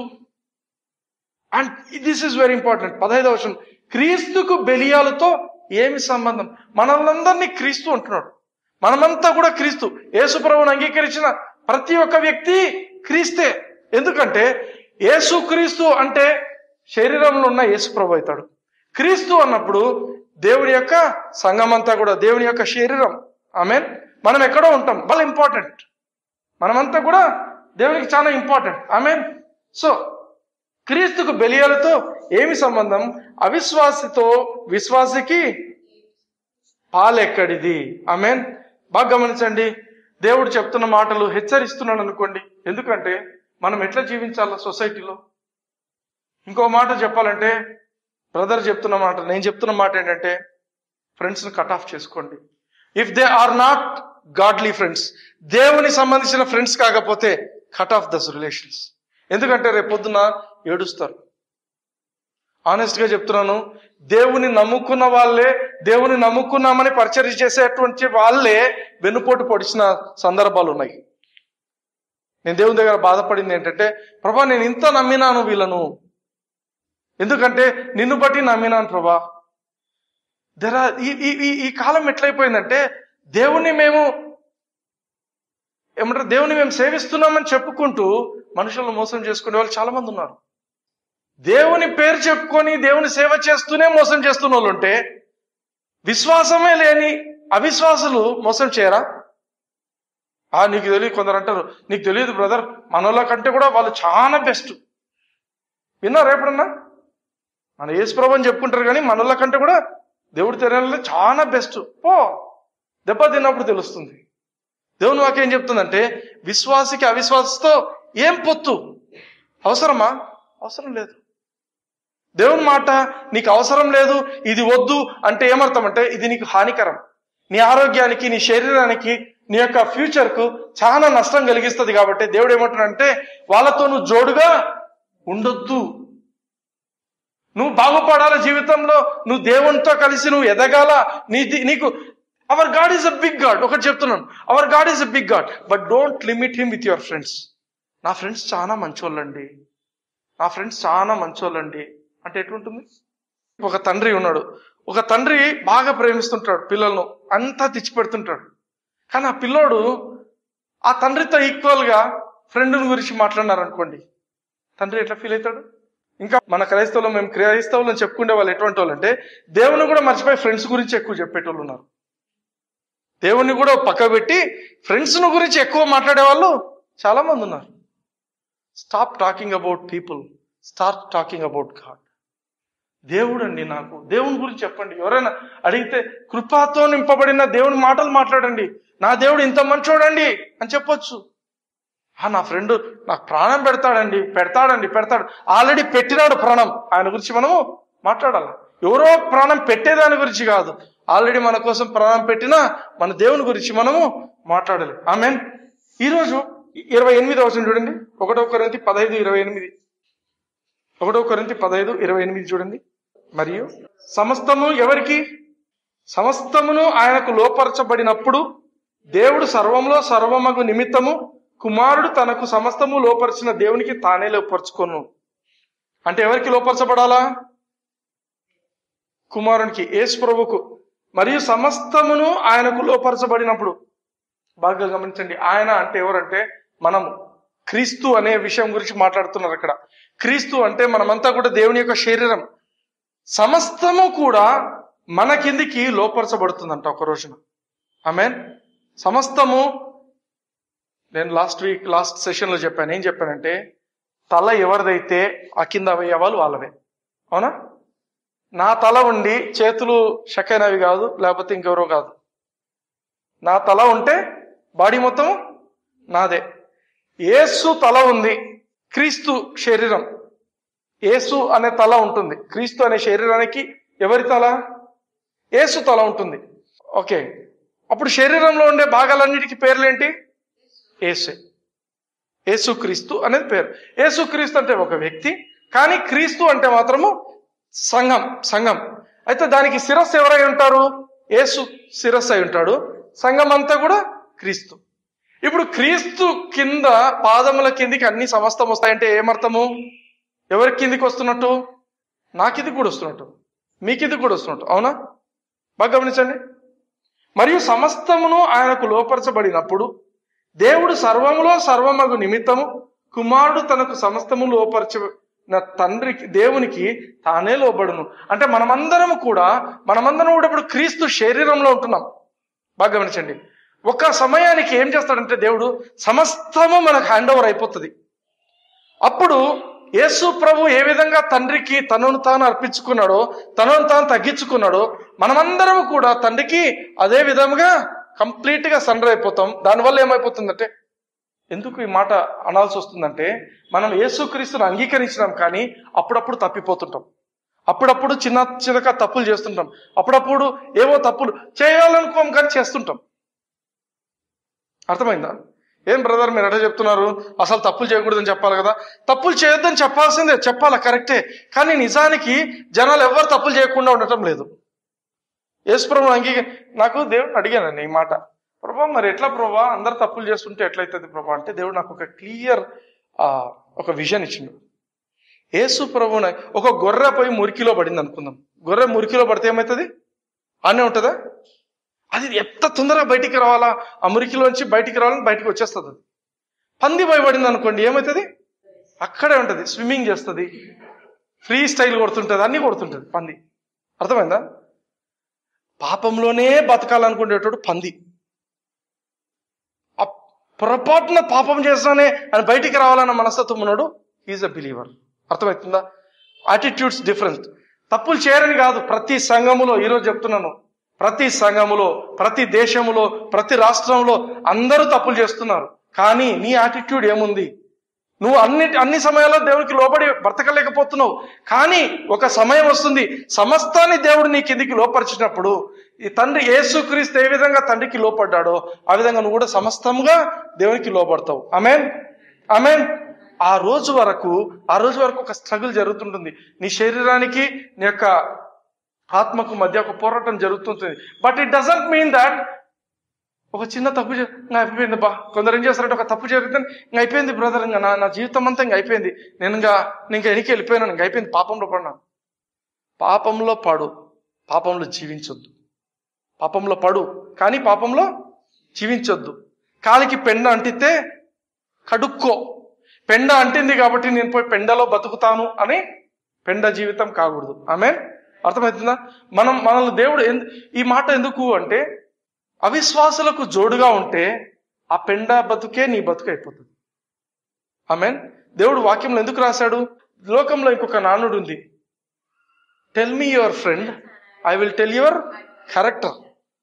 and this is very important పదహైదవ వర్షం క్రీస్తుకు బెలియాలతో ఏమి సంబంధం మనల్నందరినీ క్రీస్తు అంటున్నాడు మనమంతా కూడా క్రీస్తు యేసుప్రభుని అంగీకరించిన ప్రతి ఒక్క వ్యక్తి క్రీస్తే ఎందుకంటే యేసు క్రీస్తు అంటే శరీరంలో ఉన్న యేసుప్రభు అవుతాడు క్రీస్తు అన్నప్పుడు దేవుని యొక్క సంఘం అంతా కూడా దేవుని యొక్క శరీరం ఆమె మనం ఎక్కడో ఉంటాం చాలా ఇంపార్టెంట్ మనమంతా కూడా దేవునికి చాలా ఇంపార్టెంట్ ఆమె సో క్రీస్తుకు బెలియాలతో ఏమి సంబంధం అవిశ్వాసితో విశ్వాసికి పాలెక్కడిది ఆమెన్ బాగా గమనించండి దేవుడు చెప్తున్న మాటలు హెచ్చరిస్తున్నాడు అనుకోండి ఎందుకంటే మనం ఎట్లా జీవించాలో సొసైటీలో ఇంకో మాట చెప్పాలంటే బ్రదర్ చెప్తున్న మాట నేను చెప్తున్న మాట ఏంటంటే ఫ్రెండ్స్ని కట్ ఆఫ్ చేసుకోండి if they are not godly friends దేవుని సంబంధించిన ఫ్రెండ్స్ కాకపోతే కట్ ఆఫ్ దస్ రిలేషన్స్ ఎందుకంటే రేపు పొద్దున ఏడుస్తారు ఆనెస్ట్ గా చెప్తున్నాను దేవుని నమ్ముకున్న వాళ్ళే దేవుని నమ్ముకున్నామని పరిచయం చేసేటువంటి వాళ్ళే వెన్నుపోటు పొడిచిన సందర్భాలు ఉన్నాయి నేను దేవుని దగ్గర బాధపడింది ఏంటంటే ప్రభా నేను ఇంత నమ్మినాను వీళ్ళను ఎందుకంటే నిన్ను బట్టి నమ్మినాను ప్రభా దెర్ ఆర్ ఈ ఈ- ఈ ఈ కాలం ఎట్లయిపోయిందంటే దేవుణ్ణి మేము ఏమంటారు దేవుని మేము సేవిస్తున్నామని చెప్పుకుంటూ మనుషులను మోసం చేసుకునే వాళ్ళు చాలా మంది ఉన్నారు దేవుని పేరు చెప్పుకొని దేవుని సేవ చేస్తూనే మోసం చేస్తున్న వాళ్ళు ఉంటే విశ్వాసమే లేని అవిశ్వాసులు మోసం చేయరా ఆ నీకు తెలియదు కొందరు అంటారు నీకు తెలియదు బ్రదర్ మనోళ్ళ కంటే కూడా వాళ్ళు చాలా బెస్ట్ విన్నారా ఎప్పుడన్నా మన యేసు ప్రభు అని చెప్పుకుంటారు కానీ మనోళ్ళ కంటే కూడా దేవుడి తెరలో చాలా బెస్ట్ పో దెబ్బ తిన్నప్పుడు తెలుస్తుంది దేవుని వాక్యం ఏం చెప్తుందంటే విశ్వాసికి అవిశ్వాసతో ఏం పొత్తు అవసరమా అవసరం లేదు దేవుని మాట నీకు అవసరం లేదు ఇది వద్దు అంటే ఏమర్థం అంటే ఇది నీకు హానికరం నీ ఆరోగ్యానికి నీ శరీరానికి నీ యొక్క ఫ్యూచర్ కు చాలా నష్టం కలిగిస్తుంది కాబట్టి దేవుడు ఏమంటాడంటే వాళ్ళతో నువ్వు జోడుగా ఉండొద్దు నువ్వు బాగుపడాల జీవితంలో నువ్వు దేవునితో కలిసి నువ్వు ఎదగాల నీ నీకు our God is a big God ఒకటి చెప్తున్నాను our God is a big God but don't limit him with your friends నా ఫ్రెండ్స్ చాలా మంచోళ్ళండి నా ఫ్రెండ్స్ చాలా మంచోళ్ళండి అంటే ఎట్లుంటుంది ఒక తండ్రి ఉన్నాడు ఒక తండ్రి బాగా ప్రేమిస్తుంటాడు పిల్లలను అంతా తెచ్చి పెడుతుంటాడు కానీ ఆ పిల్లోడు ఆ తండ్రితో ఈక్వల్ గా ఫ్రెండ్ గురించి మాట్లాడినారు అనుకోండి తండ్రి ఎట్లా ఫీల్ అవుతాడు ఇంకా మన క్రైస్తవులు మేము క్రైస్తవులు అని చెప్పుకునే వాళ్ళు ఎటువంటి వాళ్ళు అంటే దేవుని కూడా మర్చిపోయి ఫ్రెండ్స్ గురించి ఎక్కువ చెప్పేటోళ్ళు ఉన్నారు దేవుణ్ణి కూడా పక్క పెట్టి ఫ్రెండ్స్ గురించి ఎక్కువ మాట్లాడే వాళ్ళు చాలా మంది ఉన్నారు stop talking about people start talking about God దేవుడు అండి నాకు దేవుని గురించి చెప్పండి ఎవరైనా అడిగితే కృపాతో నింపబడిన దేవుని మాటలు మాట్లాడండి నా దేవుడు ఇంత మంచోడండి అని చెప్పొచ్చు ఆ నా ఫ్రెండ్ నాకు ప్రాణం పెడతాడండి పెడతాడండి పెడతాడు ఆల్రెడీ పెట్టినాడు ప్రాణం ఆయన గురించి మనము మాట్లాడాలి ఎవరో ప్రాణం పెట్టేదాని గురించి కాదు ఆల్రెడీ మన కోసం ప్రాణం పెట్టినా మన దేవుని గురించి మనము మాట్లాడాలి ఆమె ఈరోజు ఇరవై ఎనిమిది అవసరం చూడండి ఒకటో కొరింతి పదహైదు ఇరవై ఎనిమిది ఒకటో కొరింతి పదహైదు ఇరవై ఎనిమిది చూడండి మరియు సమస్తము ఎవరికి సమస్తమును ఆయనకు లోపరచబడినప్పుడు దేవుడు సర్వంలో సర్వమగు నిమిత్తము కుమారుడు తనకు సమస్తము లోపరిచిన దేవునికి తానే లోపరుచుకొను అంటే ఎవరికి లోపరచబడాలా కుమారునికి యేసు ప్రభుకు మరియు సమస్తమును ఆయనకు లోపరచబడినప్పుడు బాగా గమనించండి ఆయన అంటే ఎవరంటే మనము క్రీస్తు అనే విషయం గురించి మాట్లాడుతున్నారు ఇక్కడ క్రీస్తు అంటే మనమంతా కూడా దేవుని యొక్క శరీరం సమస్తము కూడా మన కిందికి లోపరచబడుతుందంట ఒక రోజున ఆమెన్ సమస్తము నేను లాస్ట్ వీక్ లాస్ట్ సెషన్లో చెప్పాను ఏం చెప్పానంటే తల ఎవరిదైతే ఆ కింద అవయవాలు వాళ్ళవే అవునా నా తల ఉండి చేతులు షకైనవి కాదు లేకపోతే ఇంకెవరో కాదు నా తల ఉంటే బాడీ మొత్తం నాదే ఏసు తల ఉంది క్రీస్తు శరీరం ఏసు అనే తల ఉంటుంది క్రీస్తు అనే శరీరానికి ఎవరి తల ఏసు తల ఉంటుంది ఓకే అప్పుడు శరీరంలో ఉండే భాగాలన్నిటికీ పేర్లేంటి ఏసే ఏసు క్రీస్తు అనేది పేరు ఏసు క్రీస్తు అంటే ఒక వ్యక్తి కానీ క్రీస్తు అంటే మాత్రము సంఘం సంఘం అయితే దానికి శిరస్సు ఎవరై ఉంటారు ఏసు శిరస్సు అయి ఉంటాడు సంఘం అంతా కూడా క్రీస్తు ఇప్పుడు క్రీస్తు కింద పాదముల కిందికి అన్ని సమస్తం వస్తాయంటే ఏమర్థము ఎవరి కిందికి వస్తున్నట్టు నా కిందికి కూడా వస్తున్నట్టు మీ కిందికి కూడా వస్తున్నట్టు అవునా బాగా గమనించండి మరియు సమస్తమును ఆయనకు లోపరచబడినప్పుడు దేవుడు సర్వములో సర్వమగు నిమిత్తము కుమారుడు తనకు సమస్తము లోపరచిన తండ్రికి దేవునికి తానే లోబడును అంటే మనమందరం కూడా మనమందరం కూడా ఇప్పుడు క్రీస్తు శరీరంలో ఉంటున్నాం బాగా గమనించండి ఒక సమయానికి ఏం చేస్తాడంటే దేవుడు సమస్తము మనకు హ్యాండ్ ఓవర్ అయిపోతుంది అప్పుడు యేసు ప్రభు ఏ విధంగా తండ్రికి తనను తాను అర్పించుకున్నాడో తనను తాను తగ్గించుకున్నాడో మనమందరం కూడా తండ్రికి అదే విధంగా కంప్లీట్ గా సరెండర్ అయిపోతాం దానివల్ల ఏమైపోతుందంటే ఎందుకు ఈ మాట అనాల్సి వస్తుందంటే మనం యేసుక్రీస్తుని అంగీకరించినాం కానీ అప్పుడప్పుడు తప్పిపోతుంటాం అప్పుడప్పుడు చిన్న చిన్నగా తప్పులు చేస్తుంటాం అప్పుడప్పుడు ఏవో తప్పులు చేయాలనుకోం కానీ చేస్తుంటాం అర్థమైందా ఏం బ్రదర్ మీరు ఎట్లా చెప్తున్నారు అసలు తప్పులు చేయకూడదని చెప్పాలి కదా తప్పులు చేయొద్దని చెప్పాల్సిందే చెప్పాలి కరెక్టే కానీ నిజానికి జనాలు ఎవరు తప్పులు చేయకుండా ఉండటం లేదు యేసుప్రభు అంగీక నాకు దేవుడిని అడిగానండి ఈ మాట ప్రభా మరి ఎట్లా ప్రభా అందరు తప్పులు చేస్తుంటే ఎట్లయితుంది ప్రభా అంటే దేవుడు నాకు ఒక క్లియర్ ఒక విజన్ ఇచ్చిండు యేసు ప్రభు ఒక గొర్రె పోయి మురికిలో పడింది అనుకుందాం గొర్రె మురికిలో పడితే ఏమవుతుంది అనే ఉంటుందా అది ఎంత తొందరగా బయటికి రావాలా ఆ మురికిలోంచి బయటికి రావాలని బయటికి వచ్చేస్తుంది అది పంది భయపడింది అనుకోండి ఏమవుతుంది అక్కడే ఉంటుంది స్విమ్మింగ్ చేస్తుంది ఫ్రీ స్టైల్ కొడుతుంటుంది అన్ని కొడుతుంటుంది పంది అర్థమైందా పాపంలోనే బతకాలనుకునేటోడు పంది ఆ పొరపాటున పాపం చేస్తానే అని బయటికి రావాలన్న మనస్తత్వం ఉన్నాడు ఈజ్ అ బిలీవర్ అర్థమవుతుందా యాటిట్యూడ్స్ డిఫరెంట్ తప్పులు చేయరని కాదు ప్రతి సంఘములో ఈరోజు చెప్తున్నాను ప్రతి సంఘములో ప్రతి దేశములో ప్రతి రాష్ట్రంలో అందరూ తప్పులు చేస్తున్నారు కానీ నీ యాటిట్యూడ్ ఏముంది నువ్వు అన్ని అన్ని సమయాల్లో దేవుడికి లోబడి బ్రతకలేకపోతున్నావు కానీ ఒక సమయం వస్తుంది సమస్తాన్ని దేవుడు నీ కిందికి లోపరిచినప్పుడు ఈ తండ్రి యేసుక్రీస్తు ఏ విధంగా తండ్రికి లోపడ్డాడో ఆ విధంగా నువ్వు కూడా సమస్తముగా దేవునికి లోపడతావు అమెన్ అమెన్ ఆ రోజు వరకు ఆ రోజు వరకు ఒక స్ట్రగుల్ జరుగుతుంటుంది నీ శరీరానికి నీ యొక్క ఆత్మకు మధ్య ఒక పోరాటం జరుగుతుంటుంది but it doesn't mean that ఒక చిన్న తప్పు చే- ఇంకా అయిపోయింది బా కొందరు ఏం చేస్తారంటే ఒక తప్పు జరిగితే ఇంకా అయిపోయింది బ్రదర్ ఇంకా నా నా జీవితం అంతా ఇంకా అయిపోయింది నేను ఇంకా నేను ఇంకా ఎనికి వెళ్ళిపోయాను ఇంకా అయిపోయింది పాపంలో పడినాను పాపంలో పడు పాపంలో జీవించొద్దు పాపంలో పడు కానీ పాపంలో జీవించొద్దు కాలికి పెండ అంటితే కడుక్కో పెండ అంటింది కాబట్టి నేను పోయి పెండలో బతుకుతాను అని పెండ జీవితం కాకూడదు ఆమె అర్థమవుతుందా మనం మనల్ని దేవుడు ఎందు ఈ మాట ఎందుకు అంటే అవిశ్వాసులకు జోడుగా ఉంటే ఆ పెండ బతుకే నీ బతుకు అయిపోతుంది ఆమెన్ దేవుడు వాక్యంలో ఎందుకు రాశాడు లోకంలో ఇంకొక నానుడు ఉంది tell me your friend I will tell your character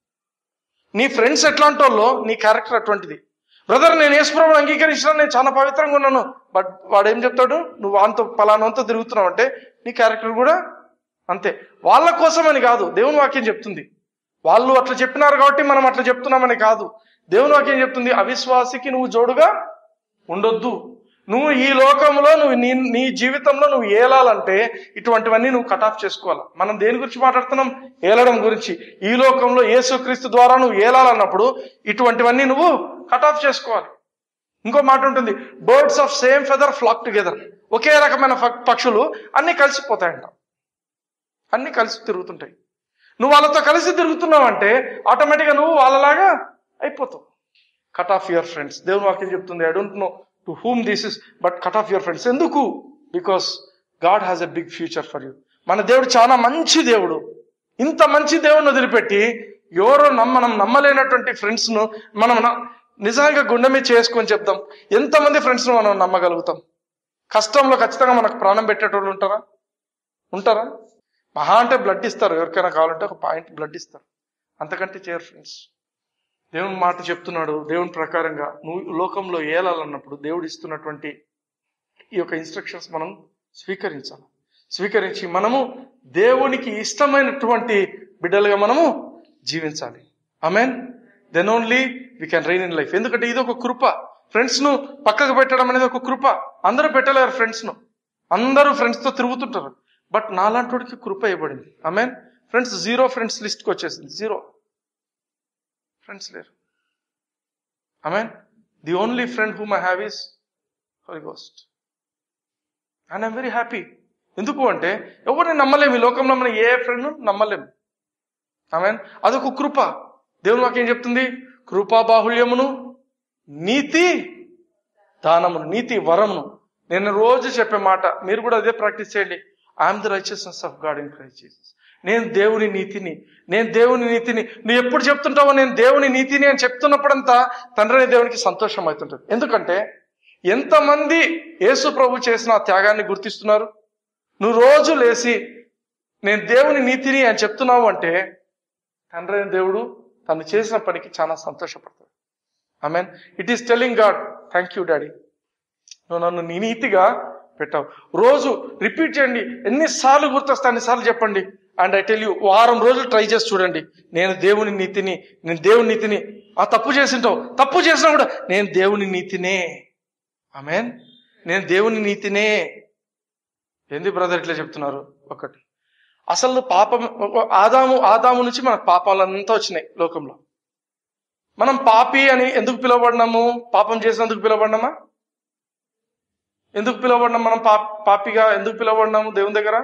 నీ ఫ్రెండ్స్ ఎట్లాంటి వాళ్ళు నీ క్యారెక్టర్ అటువంటిది బ్రదర్ నేను యేసుప్రభుని అంగీకరించిన నేను చాలా పవిత్రంగా ఉన్నాను బట్ వాడు ఏం చెప్తాడు నువ్వు అంత పలానంతా తిరుగుతున్నావు అంటే నీ క్యారెక్టర్ కూడా అంతే వాళ్ళ కోసమని కాదు దేవుని వాక్యం చెప్తుంది వాళ్ళు అట్లా చెప్పినారు కాబట్టి మనం అట్లా చెప్తున్నామని కాదు దేవుని వాక్యం చెప్తుంది అవిశ్వాసికి నువ్వు జోడుగా ఉండొద్దు నువ్వు ఈ లోకంలో నువ్వు నీ నీ జీవితంలో నువ్వు ఏలాలంటే ఇటువంటివన్నీ నువ్వు కట్ ఆఫ్ చేసుకోవాలి మనం దేని గురించి మాట్లాడుతున్నాం ఏలడం గురించి ఈ లోకంలో యేసుక్రీస్తు ద్వారా నువ్వు ఏలాలన్నప్పుడు ఇటువంటివన్నీ నువ్వు కట్ ఆఫ్ చేసుకోవాలి ఇంకో మాట ఉంటుంది birds of same feather flock together ఒకే రకమైన ప- పక్షులు అన్ని కలిసిపోతాయంట అన్ని కలిసి తిరుగుతుంటాయి నువ్వు వాళ్ళతో కలిసి తిరుగుతున్నావు అంటే ఆటోమేటిక్గా నువ్వు వాళ్ళలాగా అయిపోతావు కట్ ఆఫ్ యువర్ ఫ్రెండ్స్ దేవుని వాక్యం చెప్తుంది I don't know to whom this is but cut off your friends ఎందుకు because God has a big future for you మన దేవుడు చాలా మంచి దేవుడు ఇంత మంచి దేవుడిని వదిలిపెట్టి ఎవరో నమ్మ మనం నమ్మలేనటువంటి ఫ్రెండ్స్ ను మనం న- నిజంగా గుండె మీద చేసుకొని చెప్దాం ఎంతమంది ఫ్రెండ్స్ ను మనం నమ్మగలుగుతాం కష్టంలో ఖచ్చితంగా మనకు ప్రాణం పెట్టేటోళ్ళు ఉంటారా ఉంటారా మహా అంటే బ్లడ్ ఇస్తారు ఎవరికైనా కావాలంటే ఒక పాయింట్ బ్లడ్ ఇస్తారు అంతకంటే చేయరు ఫ్రెండ్స్ దేవుని మాట చెప్తున్నాడు దేవుని ప్రకారంగా నువ్వు లోకంలో ఏలాలన్నప్పుడు దేవుడు ఇస్తున్నటువంటి ఈ యొక్క ఇన్స్ట్రక్షన్స్ మనం స్వీకరించాలి స్వీకరించి మనము దేవునికి ఇష్టమైనటువంటి బిడ్డలుగా మనము జీవించాలి amen then only we can reign in life ఎందుకంటే ఇది ఒక కృప ఫ్రెండ్స్ ను పక్కకు పెట్టడం అనేది ఒక కృప అందరూ పెట్టలేరు ఫ్రెండ్స్ ను అందరూ ఫ్రెండ్స్ తో తిరుగుతుంటారు బట్ నాలాంటి కృప ఇవ్వబడింది ఆమెన్ ఫ్రెండ్స్ జీరో ఫ్రెండ్స్ లిస్ట్కి వచ్చేసింది జీరో ఫ్రెండ్స్ లేరు amen the only friend whom I have is Holy Ghost and I'm very happy ఎందుకు అంటే ఎవరిని నమ్మలేము ఈ లోకంలో మనం ఏ ఫ్రెండ్ నమ్మలేము ఆమెన్ అదొక కృప దేవుని వాక్యం చెప్తుంది కృపా బాహుళ్యమును నీతి దానమును నీతి వరమును నేను రోజు చెప్పే మాట మీరు కూడా అదే ప్రాక్టీస్ చేయండి I'm the righteousness of God in Christ Jesus నేను దేవుని నీతిని నేను దేవుని నీతిని నువ్వు ఎప్పుడు చెప్తుంటావో నేను దేవుని నీతిని అని చెప్తున్నప్పుడంతా తండ్రి అనే దేవునికి సంతోషం అవుతుంటుంది ఎందుకంటే ఎంతమంది యేసు ప్రభు చేసిన ఆ త్యాగాన్ని గుర్తిస్తున్నారు నువ్వు రోజు లేచి నేను దేవుని నీతిని అని చెప్తున్నావు అంటే తండ్రి అయిన దేవుడు తను చేసిన పనికి చాలా సంతోషపడతాడు I mean it is telling God thank you daddy నువ్వు నన్ను నీ నీతిగా పెట్టావు రోజు రిపీట్ చేయండి ఎన్నిసార్లు గుర్తొస్తే అన్నిసార్లు చెప్పండి అండ్ ఐ టెల్ యూ వారం రోజులు ట్రై చేసి చూడండి నేను దేవుని నీతిని నేను దేవుని నీతిని ఆ తప్పు చేసింటావు తప్పు చేసినా కూడా నేను దేవుని నీతినే ఆమెన్ నేను దేవుని నీతినే ఏంది బ్రదర్ ఇట్లా చెప్తున్నారు ఒకటి అసలు పాపం ఆదాము ఆదాము నుంచి మనకు పాపాలంతా వచ్చినాయి లోకంలో మనం పాపి అని ఎందుకు పిలువబడినాము పాపం చేసినందుకు పిలువబడినామా ఎందుకు పిలువబడినాం మనం పా పాపిగా ఎందుకు పిలువబడినాము దేవుని దగ్గర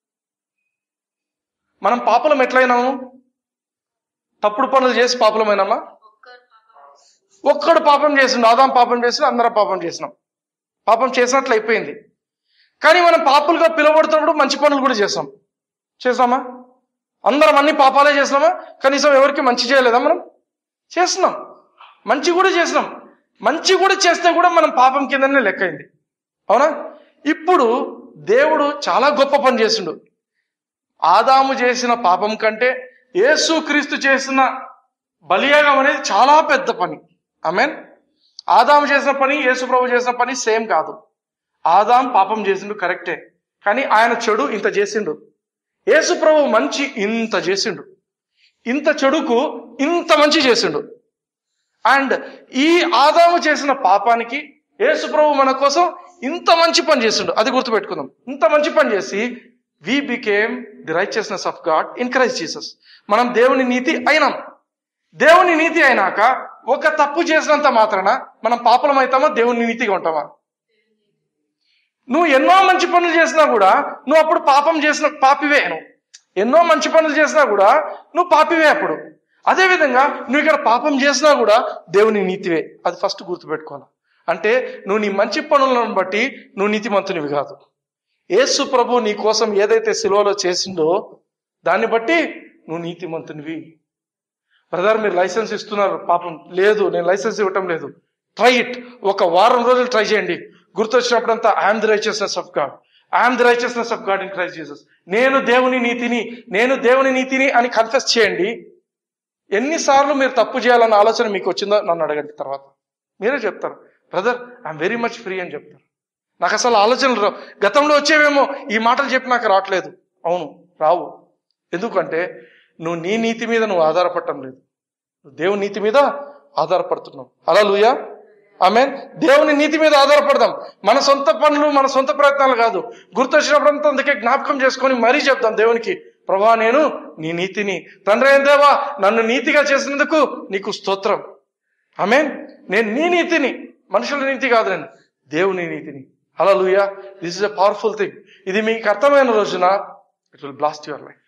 మనం పాపలం ఎట్లయినాము తప్పుడు పనులు చేసి పాపలమైనామా ఒక్కడు పాపం చేసిండు ఆదాం పాపం చేసిన అందరం పాపం చేసినాం పాపం చేసినట్లు అయిపోయింది కానీ మనం పాపులుగా పిలువబడుతున్నప్పుడు మంచి పనులు కూడా చేసాం చేసామా అందరం అన్ని పాపాలే చేసినామా కనీసం ఎవరికి మంచి చేయలేదా మనం చేస్తున్నాం మంచి కూడా చేసినాం మంచి కూడా చేస్తే కూడా మనం పాపం కిందనే లెక్కైంది అవునా ఇప్పుడు దేవుడు చాలా గొప్ప పని చేసిండు ఆదాము చేసిన పాపం కంటే యేసుక్రీస్తు చేసిన బలియాగం అనేది చాలా పెద్ద పని మీన్ ఆదాము చేసిన పని యేసు ప్రభు చేసిన పని సేమ్ కాదు ఆదాం పాపం చేసిండు కరెక్టే కానీ ఆయన చెడు ఇంత చేసిండు యేసు ప్రభు మంచి ఇంత చేసిండు ఇంత చెడుకు ఇంత మంచి చేసిండు అండ్ ఈ ఆదాము చేసిన పాపానికి యేసు ప్రభు మన కోసం ఇంత మంచి పని చేసిండు అది గుర్తుపెట్టుకుందాం ఇంత మంచి పని చేసి we became the righteousness of God in Christ Jesus మనం దేవుని నీతి అయినాం దేవుని నీతి అయినాక ఒక తప్పు చేసినంత మాత్రాన మనం పాపలం అవుతామా దేవుని నీతిగా ఉంటామా నువ్వు ఎన్నో మంచి పనులు చేసినా కూడా నువ్వు అప్పుడు పాపం చేసిన పాపివే నువ్వు ఎన్నో మంచి పనులు చేసినా కూడా నువ్వు పాపివే అప్పుడు అదే విధంగా నువ్వు ఇక్కడ పాపం చేసినా కూడా దేవుని నీతివే అది ఫస్ట్ గుర్తుపెట్టుకోవాలి అంటే నువ్వు నీ మంచి పనులను బట్టి నువ్వు నీతిమంతునివి కాదు యేసు ప్రభు నీ కోసం ఏదైతే సిలువలో చేసిందో దాన్ని బట్టి నువ్వు నీతిమంతునివి బ్రదర్ మీరు లైసెన్స్ ఇస్తున్నారు పాపం లేదు నేను లైసెన్స్ ఇవ్వటం లేదు ట్రై ఇట్ ఒక వారం రోజులు ట్రై చేయండి గుర్తొచ్చినప్పుడంతా I'm the righteousness of God I'm the righteousness of God in Christ Jesus నేను దేవుని నీతిని నేను దేవుని నీతిని అని కన్ఫెస్ చేయండి ఎన్నిసార్లు మీరు తప్పు చేయాలన్న ఆలోచన మీకు వచ్చిందో నన్ను అడగండి తర్వాత మీరే చెప్తారు brother I'm very much free అని చెప్తారు నాకు అసలు ఆలోచనలు రావు గతంలో వచ్చేవేమో ఈ మాటలు చెప్పి నాకు రావట్లేదు అవును రావు ఎందుకంటే నువ్వు నీ నీతి మీద నువ్వు ఆధారపడటం లేదు నువ్వు దేవుని నీతి మీద ఆధారపడుతున్నావు అలా లూయా ఆమె దేవుని నీతి మీద ఆధారపడదాం మన సొంత పనులు మన సొంత ప్రయత్నాలు కాదు గుర్తొచ్చినప్పుడంతా అందుకే జ్ఞాపకం చేసుకొని మరీ చెప్తాం దేవునికి ప్రభా నేను నీ నీతిని తండ్రి ఏం దేవా నన్ను నీతిగా చేసినందుకు నీకు స్తోత్రం ఆమె నేను నీ నీతిని మనుషుల నీతి కాదు నేను దేవుని నీతిని hallelujah this is a powerful thing ఇది మీకు అర్థమైన రోజున it will blast your life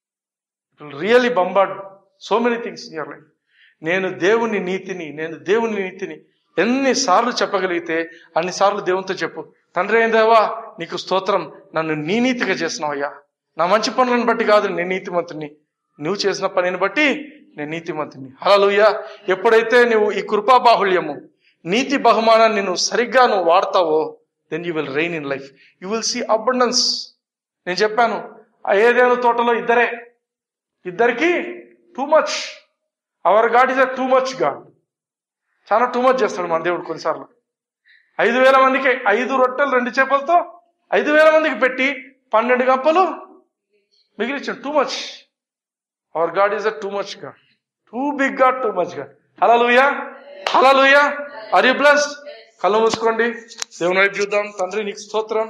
it will really bombard so many things in your life నేను దేవుని నీతిని నేను దేవుని నీతిని ఎన్నిసార్లు చెప్పగలిగితే అన్నిసార్లు దేవునితో చెప్పు తండ్రి ఏం దేవా నీకు స్తోత్రం నన్ను నీ నీతిగా చేసినావయ్యా నా మంచి పనులను బట్టి కాదు నేను నీతిమంతుని నువ్వు చేసిన పనిని బట్టి నేను నీతిమంతుని హలలుయ్యా ఎప్పుడైతే నువ్వు ఈ కృపా బాహుళ్యము నీతి బహుమానాన్ని నువ్వు సరిగ్గా నువ్వు వాడతావో then you will reign in life you will see abundance నేను చెప్పాను ఆ ఏదేను తోటలో ఇద్దరే ఇద్దరికి too much our God is a too much God చాలా టూ మచ్ చేస్తాడు మన దేవుడు కొన్నిసార్లు ఐదు వేల మందికి ఐదు రొట్టెలు రెండు చేపలతో ఐదు వేల మందికి పెట్టి పన్నెండు గంపలు మిగిలించాడు too much our God is a too much God too big God too much God hallelujah hallelujah are you blessed కళ్ళు మూసుకోండి దేవుని వైపు చూద్దాం తండ్రి నీకు స్తోత్రం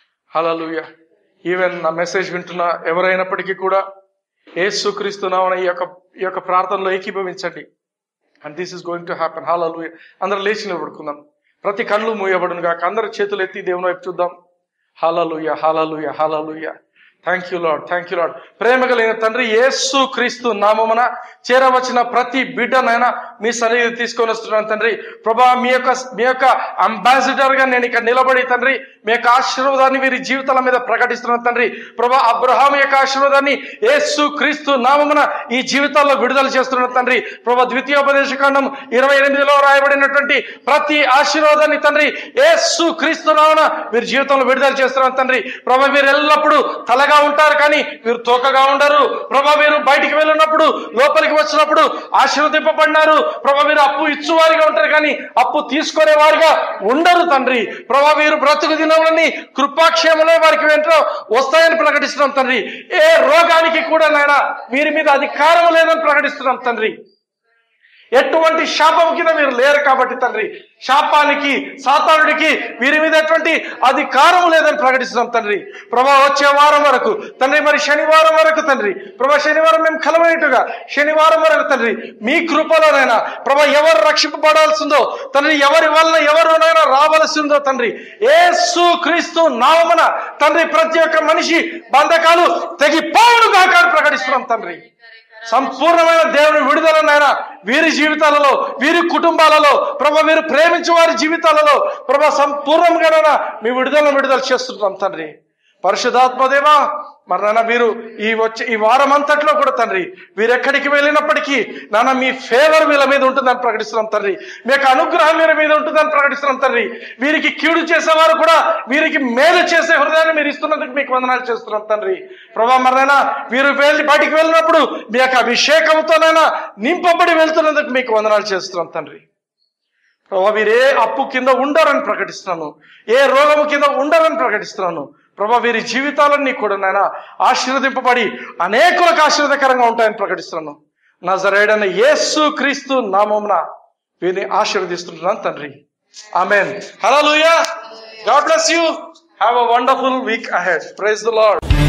హలలుయా ఈవెన్ నా మెసేజ్ వింటున్న ఎవరైనప్పటికీ కూడా యేసు క్రీస్తునామన ఈ యొక్క ఈ యొక్క ప్రార్థనలో ఏకీభవించండి and this is going to happen hallelujah అందరూ లేచి నిలబడుకుందాం ప్రతి కళ్ళు మూయబడును గాక అందరు చేతులు ఎత్తి దేవుని వైపు చూద్దాం hallelujah hallelujah hallelujah thank you Lord thank you Lord ప్రేమ కలిగిన తండ్రి యేసు క్రీస్తు నామమున చేరవచ్చిన ప్రతి బిడ్డనైనా మీ సన్నిధి తీసుకొని వస్తున్నాను తండ్రి ప్రభా మీ యొక్క మీ యొక్క అంబాసిడర్ గా నేను ఇక్కడ నిలబడి తండ్రి మీ యొక్క ఆశీర్వాదాన్ని వీరి జీవితాల మీద ప్రకటిస్తున్నాను తండ్రి ప్రభా అబ్రహాం యొక్క ఆశీర్వాదాన్ని యేసు క్రీస్తు నామమున ఈ జీవితాల్లో విడుదల చేస్తున్నాను తండ్రి ప్రభా ద్వితీయోపదేశ కాండం ఇరవై ఎనిమిదిలో రాయబడినటువంటి ప్రతి ఆశీర్వాదాన్ని తండ్రి యేసు క్రీస్తు నామన వీరి జీవితంలో విడుదల చేస్తున్నాను తండ్రి ప్రభా వీరు ఎల్లప్పుడూ తలగా ఉంటారు కానీ వీరు తోకగా ఉండరు ప్రభా వీరు బయటికి వెళ్ళినప్పుడు లోపలికి వచ్చినప్పుడు ఆశీర్వదింపబడినారు ప్రభా వీరు అప్పు ఇచ్చువారిగా ఉంటారు కానీ అప్పు తీసుకునే వారిగా ఉండరు తండ్రి ప్రభా వీరు బ్రతుకు దినములని కృపాక్షేమలే వారికి వెంట వస్తాయని ప్రకటిస్తున్నాం తండ్రి ఏ రోగానికి కూడా నాయన వీరి మీద అధికారం లేదని ప్రకటిస్తున్నాం తండ్రి ఎటువంటి శాపం కింద మీరు లేరు కాబట్టి తండ్రి శాపానికి సాతానుడికి వీరి మీద ఎటువంటి అధికారం లేదని ప్రకటిస్తున్నాం తండ్రి ప్రభా వచ్చే వారం వరకు తండ్రి మరి శనివారం వరకు తండ్రి ప్రభా శనివారం మేము కలవనట్టుగా శనివారం వరకు తండ్రి మీ కృపలోనైనా ప్రభా ఎవరు రక్షింపబడాల్సిందో తండ్రి ఎవరి వలన ఎవరునైనా రావలసిందో తండ్రి ఏసు క్రీస్తు నామమున తండ్రి ప్రతి ఒక్క మనిషి బంధకాలు తెగిపోవును కాక అని ప్రకటిస్తున్నాం తండ్రి సంపూర్ణమైన దేవుని విడుదలనైనా వీరి జీవితాలలో వీరి కుటుంబాలలో ప్రభ వీరు ప్రేమించే వారి జీవితాలలో ప్రభ సంపూర్ణంగానైనా మీ విడుదలను విడుదల చేస్తున్నాం తండ్రి పరిశుధాత్మదేవా మరి నాన్న వీరు ఈ వచ్చే ఈ వారం అంతట్లో కూడా తండ్రి వీరు ఎక్కడికి వెళ్ళినప్పటికీ నాన్న మీ ఫేవర్ వీళ్ళ మీద ఉంటుందని ప్రకటిస్తున్నాం తండ్రి మీ యొక్క అనుగ్రహం వీరి మీద ఉంటుందని ప్రకటిస్తున్నాం తండ్రి వీరికి కీడు చేసేవారు కూడా వీరికి మేలు చేసే హృదయాన్ని మీరు ఇస్తున్నందుకు మీకు వందనాలు చేస్తున్నాం తండ్రి ప్రభా మరైనా వీరు వెళ్ళి బయటికి వెళ్ళినప్పుడు మీ యొక్క అభిషేకంతోనైనా నింపబడి వెళ్తున్నందుకు మీకు వందనాలు చేస్తున్నాం తండ్రి ప్రభా వీరు ఏ అప్పు కింద ఉండరని ప్రకటిస్తున్నాను ఏ రోగము కింద ఉండరని ప్రకటిస్తున్నాను ప్రభా వీరి జీవితాలన్నీ కూడా నాయన ఆశీర్వదింపబడి అనేకులకు ఆశీర్వదకరంగా ఉంటాయని ప్రకటిస్తున్నాను నా జరేడన యేసు క్రీస్తు నామమున వీరిని ఆశీర్వదిస్తున్నాను తండ్రి amen hello God bless you have a wonderful week ahead praise the lord